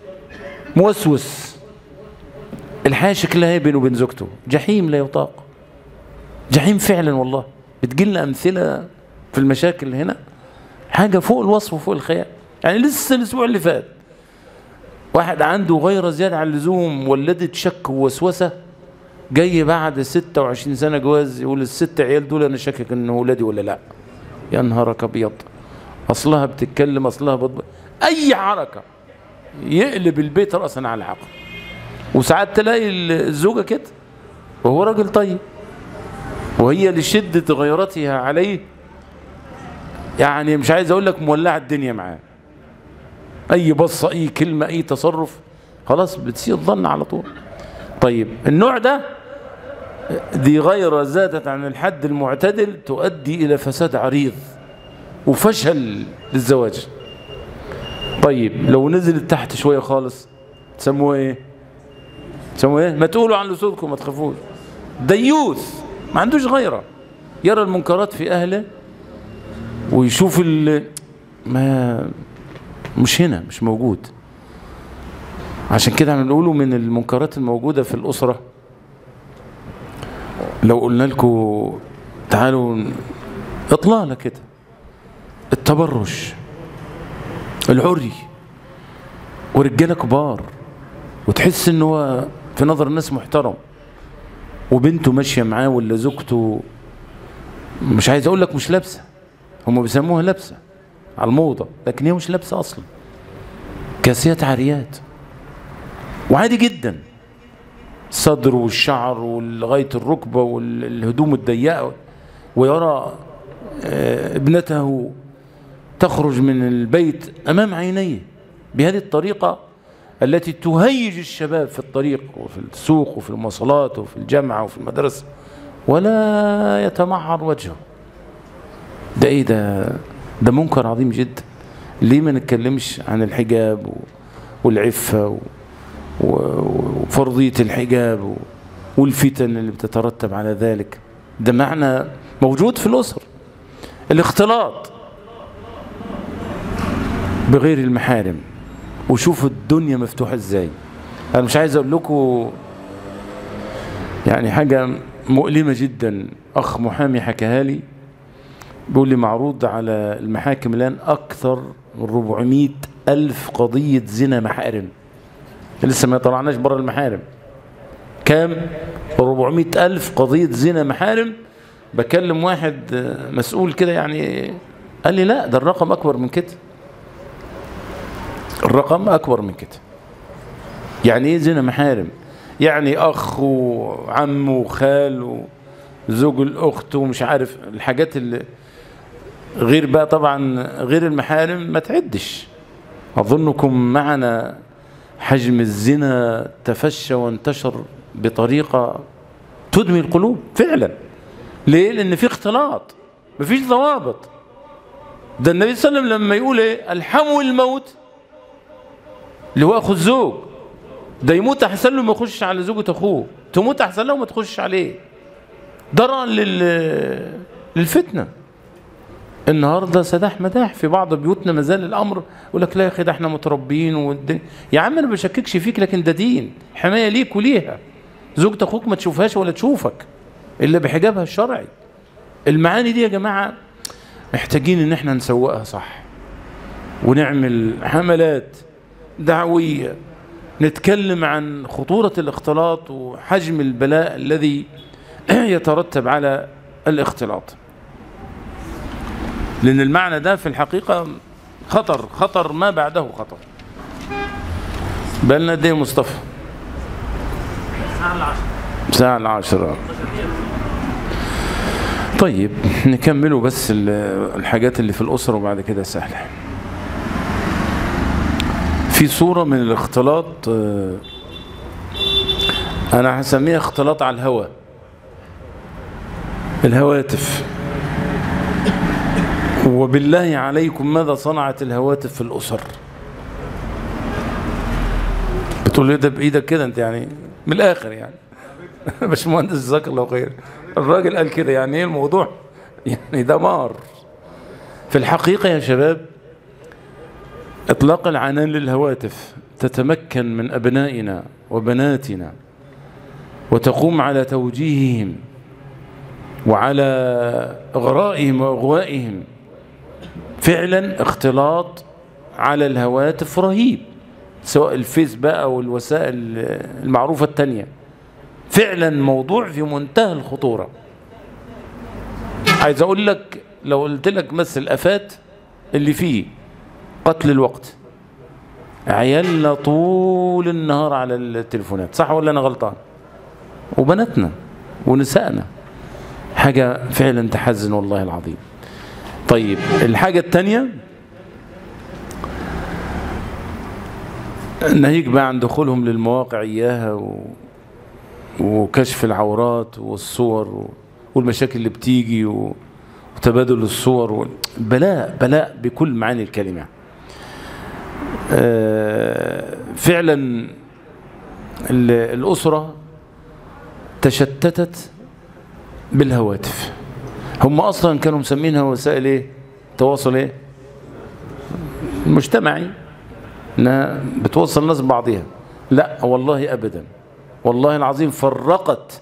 موسوس الحياة شكلها ايه بينه وبين زوجته جحيم لا يطاق جحيم فعلا والله بتجيلنا أمثلة في المشاكل هنا حاجة فوق الوصف وفوق الخيال يعني لسه الأسبوع اللي فات واحد عنده غيرة زيادة عن اللزوم ولدت شك ووسوسة جاي بعد 26 سنة جواز يقول الست عيال دول أنا شاكك إن ولادي ولا لا يا نهارك أبيض أصلها بتتكلم أصلها بطبق أي حركة يقلب البيت رأسا على عقب وساعات تلاقي الزوجة كده وهو راجل طيب وهي لشدة غيرتها عليه يعني مش عايز اقول لك مولعه الدنيا معاه اي بصه اي كلمه اي تصرف خلاص بتسيء الظن على طول طيب النوع ده دي غير زادت عن الحد المعتدل تؤدي الى فساد عريض وفشل للزواج طيب لو نزلت تحت شويه خالص تسموه ايه تسموه ايه ما تقولوا عن لصوتكم ما تخافوش ديوث ما عندوش غيره يرى المنكرات في اهله ويشوف ال ما مش هنا مش موجود عشان كده بنقوله من المنكرات الموجودة في الأسرة لو قلنا لكم تعالوا إطلالة كده التبرج العري ورجالة كبار وتحس ان هو في نظر الناس محترم وبنته ماشية معاه ولا زوجته مش عايز اقول لك مش لابسه هم بيسموها لابسه على الموضه لكن هي مش لابسه اصلا كاسيات عاريات وعادي جدا الصدر والشعر ولغاية الركبة والهدوم الضيقة ويرى آه، ابنته تخرج من البيت أمام عينيه بهذه الطريقة التي تهيج الشباب في الطريق وفي السوق وفي المواصلات وفي الجامعة وفي المدرسة ولا يتمعر وجهه ده ايه ده ده منكر عظيم جدا ليه ما نتكلمش عن الحجاب و- والعفة و- و- وفرضية الحجاب و- والفتن اللي بتترتب على ذلك ده معنى موجود في الأسر الاختلاط بغير المحارم وشوفوا الدنيا مفتوحة ازاي انا مش عايز اقول لكم يعني حاجة مؤلمة جدا اخ محامي حكاها لي بيقول لي معروض على المحاكم الان اكثر من 400 الف قضية زنا محارم لسه ما طلعناش بره المحارم كام 400 الف قضية زنا محارم بكلم واحد آه، مسؤول كده يعني قال لي لا ده الرقم اكبر من كده الرقم اكبر من كده يعني ايه زنا محارم يعني اخ وعم وخال وزوج الاخت ومش عارف الحاجات اللي غير بقى طبعا غير المحارم ما تعدش اظنكم معنا حجم الزنا تفشى وانتشر بطريقه تدمي القلوب فعلا ليه لان في اختلاط مفيش ضوابط ده النبي صلى الله عليه وسلم لما يقول ايه الحموا الموت اللي هو اخو الزوج ده يموت احسن له ما يخش على زوجة اخوه تموت احسن له ما تخش عليه درعا لل للفتنه النهارده سداح مداح في بعض بيوتنا ما زال الامر يقول لك لا يا اخي ده احنا متربيين والدنيا يا عم انا ما بشككش فيك لكن ده دين حمايه ليك وليها زوجة اخوك ما تشوفهاش ولا تشوفك الا بحجابها الشرعي المعاني دي يا جماعه محتاجين ان احنا نسوقها صح ونعمل حملات دعويه نتكلم عن خطوره الاختلاط وحجم البلاء الذي يترتب على الاختلاط لأن المعنى ده في الحقيقة خطر خطر ما بعده خطر بقالنا قد ايه يا مصطفى؟ ساعة العاشرة طيب نكملوا بس ال- الحاجات اللي في الأسرة وبعد كده سهلة في صورة من الاختلاط آه، أنا هسميها اختلاط على الهواء الهواتف وبالله عليكم ماذا صنعت الهواتف في الأسر بتقول لي ده بإيدك كده أنت يعني من الآخر يعني باشمهندس جزاك الله خير الراجل قال كده يعني ايه الموضوع يعني دمار في الحقيقة يا شباب اطلاق العنان للهواتف تتمكن من أبنائنا وبناتنا وتقوم على توجيههم وعلى إغرائهم وإغوائهم فعلا اختلاط على الهواتف رهيب سواء الفيس بقى أو الوسائل المعروفة التانية فعلا موضوع في منتهى الخطورة عايز أقول لك لو قلت لك بس الأفات اللي فيه قتل الوقت عيالنا طول النهار على التليفونات صح ولا أنا غلطان وبناتنا ونسائنا حاجة فعلا تحزن والله العظيم طيب الحاجة الثانية ناهيك بقى عن دخولهم للمواقع إياها و... وكشف العورات والصور و... والمشاكل اللي بتيجي و... وتبادل الصور و... بلاء بلاء بكل معاني الكلمة آه فعلا ال- الأسرة تشتتت بالهواتف هم اصلا كانوا مسمينها وسائل ايه تواصل ايه مجتمعي انها بتوصل الناس ببعضها لا والله ابدا والله العظيم فرقت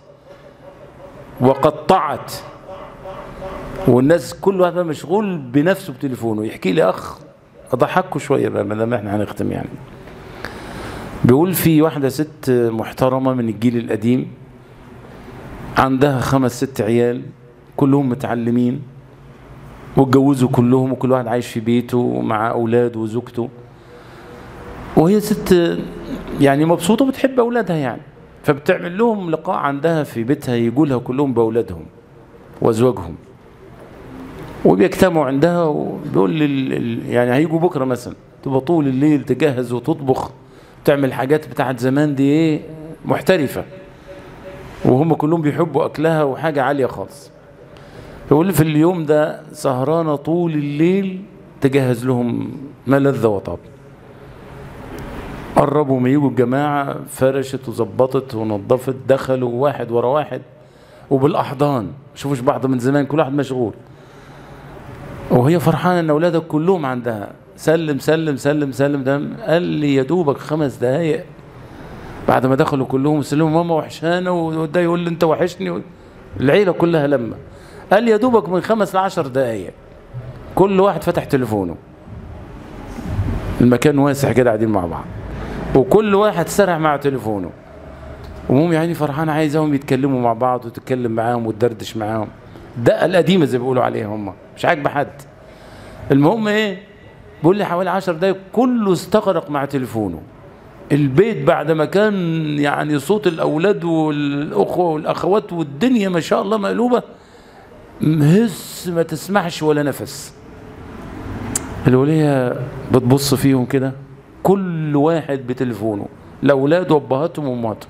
وقطعت والناس كل واحد بقى مشغول بنفسه بتليفونه يحكي لي اخ اضحكوا شويه بقى ما دام احنا هنختم يعني بيقول في واحده ست محترمه من الجيل القديم عندها خمس ست عيال كلهم متعلمين واتجوزوا كلهم وكل واحد عايش في بيته مع أولاده وزوجته وهي ست يعني مبسوطة بتحب أولادها يعني فبتعمل لهم لقاء عندها في بيتها يقولها كلهم بأولادهم وأزواجهم وبيجتمعوا عندها وبيقول لي يعني هيجوا بكرة مثلا تبقى طول الليل تجهز وتطبخ تعمل حاجات بتاعت زمان دي ايه محترفة وهم كلهم بيحبوا أكلها وحاجة عالية خالص يقول لي في اليوم ده سهرانة طول الليل تجهز لهم ما لذ وطاب قربوا ما يجوا الجماعة فرشت وظبطت ونظفت دخلوا واحد ورا واحد وبالأحضان شوفوش بعض من زمان كل واحد مشغول وهي فرحانة ان اولادك كلهم عندها سلم سلم سلم سلم دم قال لي يا دوبك خمس دقايق بعد ما دخلوا كلهم سلموا ماما وحشانة وده يقول لي انت وحشني العيلة كلها لما قال لي يا دوبك من خمس لعشر دقايق كل واحد فتح تليفونه المكان واسع كده قاعدين مع بعض وكل واحد سرح مع تليفونه ومهم يعني فرحان عايزهم يتكلموا مع بعض وتتكلم معاهم وتدردش معاهم ده القديمه زي ما بيقولوا عليها هم مش عاجبه حد المهم ايه بيقول لي حوالي 10 دقايق كله استغرق مع تليفونه البيت بعد ما كان يعني صوت الاولاد والاخوه والاخوات والدنيا ما شاء الله مقلوبه مهز ما تسمعش ولا نفس الوليه بتبص فيهم كده كل واحد بتليفونه لاولاده وابهاتهم وامهاتهم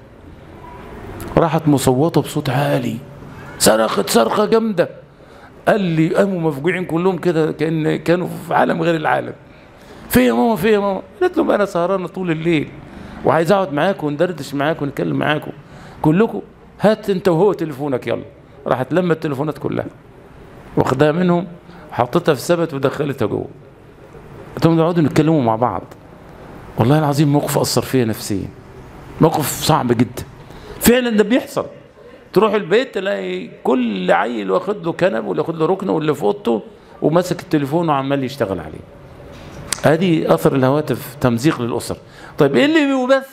راحت مصوته بصوت عالي صرخت صرخه جامده قال لي قاموا مفجوعين كلهم كده كان كانوا في عالم غير العالم في يا ماما في يا ماما قلت لهم انا سهرانه طول الليل وعايز اقعد معاكم وندردش معاكم ونتكلم معاكم كلكم هات انت وهو تليفونك يلا راحت لما التليفونات كلها واخدها منهم حطيتها في سبت ودخلتها جوه قلت لهم نقعدوا نتكلموا مع بعض والله العظيم موقف اثر فيا نفسيا موقف صعب جدا فعلا ده بيحصل تروح البيت تلاقي كل عيل واخد له كنب واللي واخد له ركن واللي في اوضته وماسك التليفون وعمال يشتغل عليه ادي اثر الهواتف تمزيق للاسر طيب ايه اللي بيبث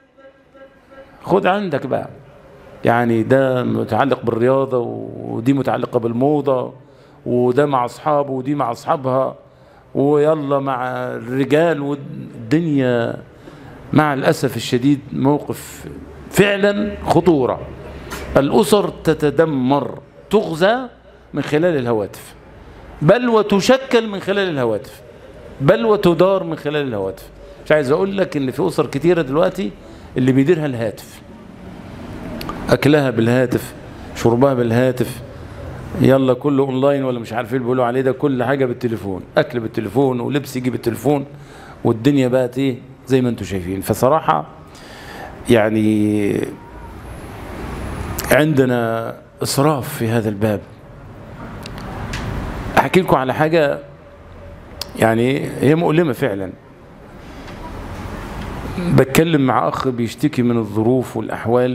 خد عندك بقى يعني ده متعلق بالرياضه ودي متعلقه بالموضه وده مع اصحابه ودي مع اصحابها ويلا مع الرجال والدنيا مع الاسف الشديد موقف فعلا خطوره الأسر تتدمر تغزى من خلال الهواتف بل وتشكل من خلال الهواتف بل وتدار من خلال الهواتف مش عايز أقول لك إن في أسر كتيرة دلوقتي اللي بيديرها الهاتف أكلها بالهاتف شربها بالهاتف يلا كله اونلاين ولا مش عارف ايه بيقولوا عليه ده كل حاجه بالتليفون اكل بالتليفون ولبس يجي بالتليفون والدنيا بقت ايه زي ما انتم شايفين فصراحه يعني عندنا إسراف في هذا الباب أحكي لكم على حاجة يعني هي مؤلمة فعلا بتكلم مع أخ بيشتكي من الظروف والأحوال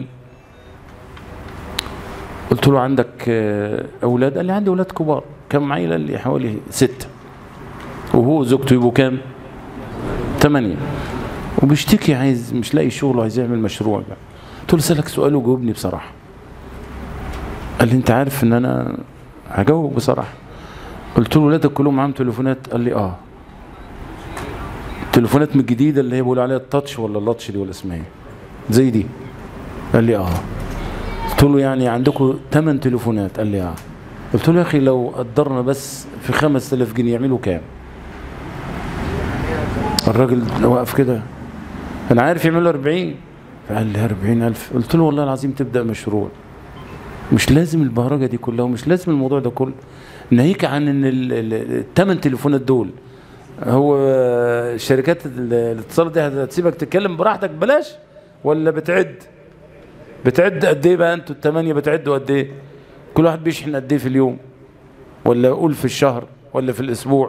قلت له عندك أولاد قال لي عندي أولاد كبار كم عيلة قال لي حوالي ستة وهو وزوجته يبقوا كام ثمانية وبيشتكي عايز مش لاقي شغل وعايز يعمل مشروع بقى قلت له سألك سؤال وجاوبني بصراحة قال لي انت عارف ان انا هجاوب بصراحه قلت له ولادك كلهم معاهم تليفونات قال لي اه تليفونات من الجديده اللي هي بيقولوا عليها التاتش ولا اللاتش دي ولا اسمها ايه زي دي قال لي اه قلت له يعني عندكم 8 تليفونات قال لي اه قلت له يا اخي لو قدرنا بس في 5000 جنيه يعملوا كام الراجل واقف كده انا عارف يعملوا 40 فقال لي 40000 قلت له والله العظيم تبدا مشروع مش لازم البهرجة دي كلها ومش لازم الموضوع ده كله ناهيك عن ان الثمان تليفونات دول هو شركات الاتصال دي هتسيبك تتكلم براحتك بلاش ولا بتعد بتعد قد ايه بقى انتوا الثمانيه بتعدوا قد ايه كل واحد بيشحن قد ايه في اليوم ولا قول في الشهر ولا في الاسبوع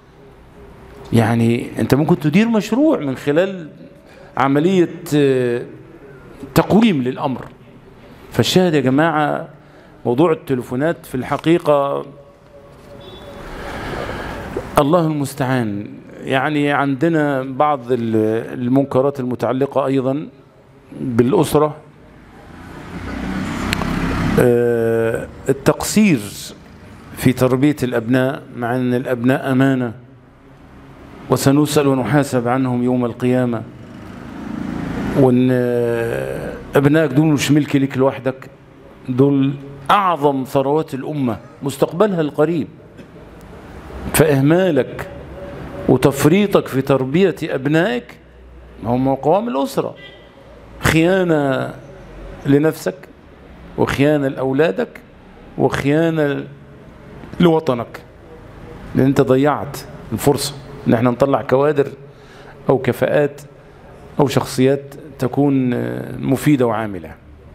يعني انت ممكن تدير مشروع من خلال عمليه تقويم للامر فالشاهد يا جماعة موضوع التلفونات في الحقيقة الله المستعان يعني عندنا بعض المنكرات المتعلقة أيضا بالأسرة التقصير في تربية الأبناء مع أن الأبناء أمانة وسنسأل ونحاسب عنهم يوم القيامة وان ابنائك دول مش ملك ليك لوحدك دول اعظم ثروات الامه مستقبلها القريب فاهمالك وتفريطك في تربيه ابنائك هم قوام الاسره خيانه لنفسك وخيانه لاولادك وخيانه لوطنك لان انت ضيعت الفرصه ان احنا نطلع كوادر او كفاءات او شخصيات تكون مفيده وعامله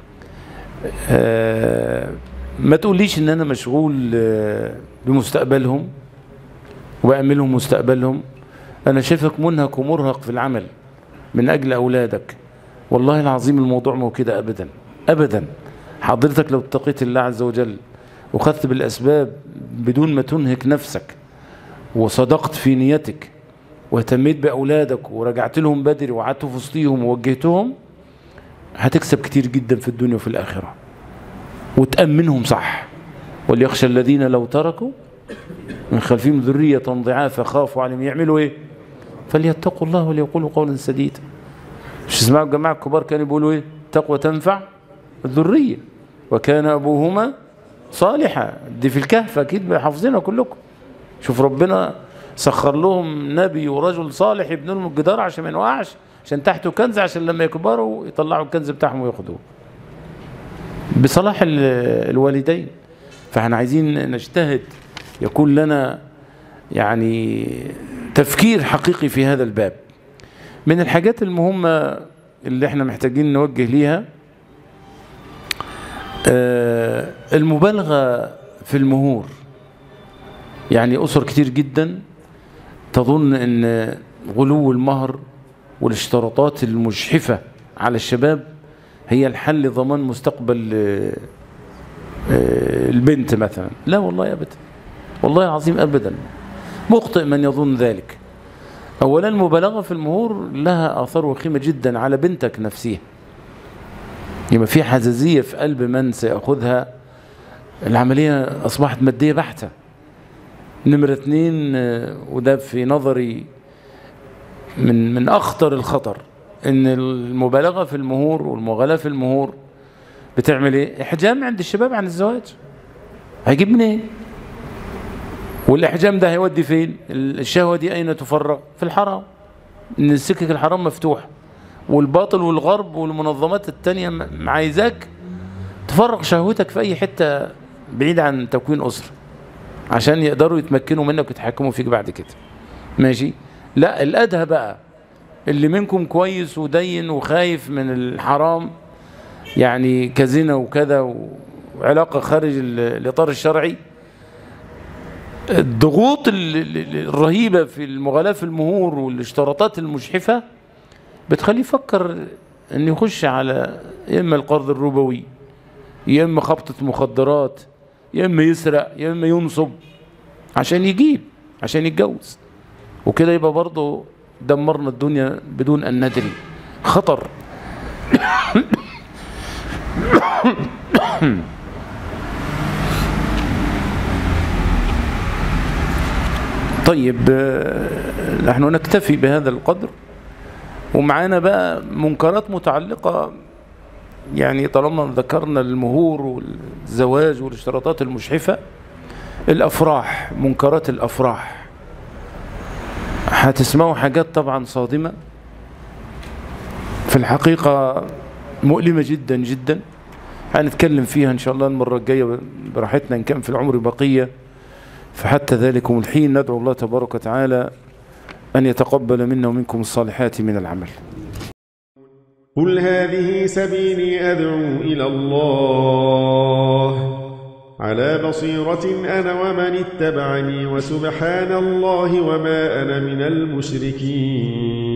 ما تقوليش ان انا مشغول بمستقبلهم وبأملهم مستقبلهم انا شايفك منهك ومرهق في العمل من اجل اولادك والله العظيم الموضوع مو كده ابدا ابدا حضرتك لو اتقيت الله عز وجل وخذت بالاسباب بدون ما تنهك نفسك وصدقت في نيتك واهتميت باولادك ورجعت لهم بدري وقعدت في وسطيهم ووجهتهم هتكسب كتير جدا في الدنيا وفي الاخره وتامنهم صح وليخشى الذين لو تركوا من خلفهم ذريه ضعافا خافوا عليهم يعملوا ايه فليتقوا الله وليقولوا قولا سديدا مش اسمعوا الجماعه الكبار كانوا بيقولوا ايه التقوى تنفع الذريه وكان ابوهما صالحا دي في الكهف اكيد حافظينها كلكم شوف ربنا سخر لهم نبي ورجل صالح يبنوا لهم الجدار عشان ما ينوقعش عشان تحته كنز عشان لما يكبروا يطلعوا الكنز بتاعهم وياخدوه بصلاح الوالدين فاحنا عايزين نجتهد يكون لنا يعني تفكير حقيقي في هذا الباب من الحاجات المهمة اللي احنا محتاجين نوجه ليها المبالغة في المهور يعني أسر كتير جدا تظن أن غلو المهر والاشتراطات المجحفة على الشباب هي الحل لضمان مستقبل البنت مثلا لا والله أبدا والله العظيم أبدا مخطئ من يظن ذلك أولا المبالغة في المهور لها آثار وخيمة جدا على بنتك نفسها يبقى في حزازية في قلب من سيأخذها العملية أصبحت مادية بحتة نمرة اتنين وده في نظري من من أخطر الخطر إن المبالغة في المهور والمغالاة في المهور بتعمل إيه؟ إحجام عند الشباب عن الزواج هيجيب منين؟ إيه؟ والإحجام ده هيودي فين؟ الشهوة دي أين تفرغ؟ في الحرام إن السكك الحرام مفتوح والباطل والغرب والمنظمات التانية عايزاك تفرغ شهوتك في أي حتة بعيد عن تكوين أسرة عشان يقدروا يتمكنوا منك ويتحكموا فيك بعد كده ماشي لا الأدهى بقى اللي منكم كويس ودين وخايف من الحرام يعني كزنا وكذا وعلاقة خارج الإطار الشرعي الضغوط الرهيبة في المغالاة في المهور والاشتراطات المجحفة بتخليه يفكر ان يخش على يا اما القرض الربوي يا اما خبطة مخدرات يا اما يسرق يا اما ينصب عشان يجيب عشان يتجوز وكده يبقى برضه دمرنا الدنيا بدون ان ندري خطر طيب نحن نكتفي بهذا القدر ومعانا بقى منكرات متعلقة يعني طالما ذكرنا المهور والزواج والاشتراطات المشحفة الأفراح منكرات الأفراح هتسمعوا حاجات طبعا صادمة في الحقيقة مؤلمة جدا جدا هنتكلم فيها إن شاء الله المرة الجاية براحتنا إن كان في العمر بقية فحتى ذلكم الحين ندعو الله تبارك وتعالى أن يتقبل منا ومنكم الصالحات من العمل
قل هذه سبيلي أدعو إلى الله على بصيرة أنا ومن اتبعني وسبحان الله وما أنا من المشركين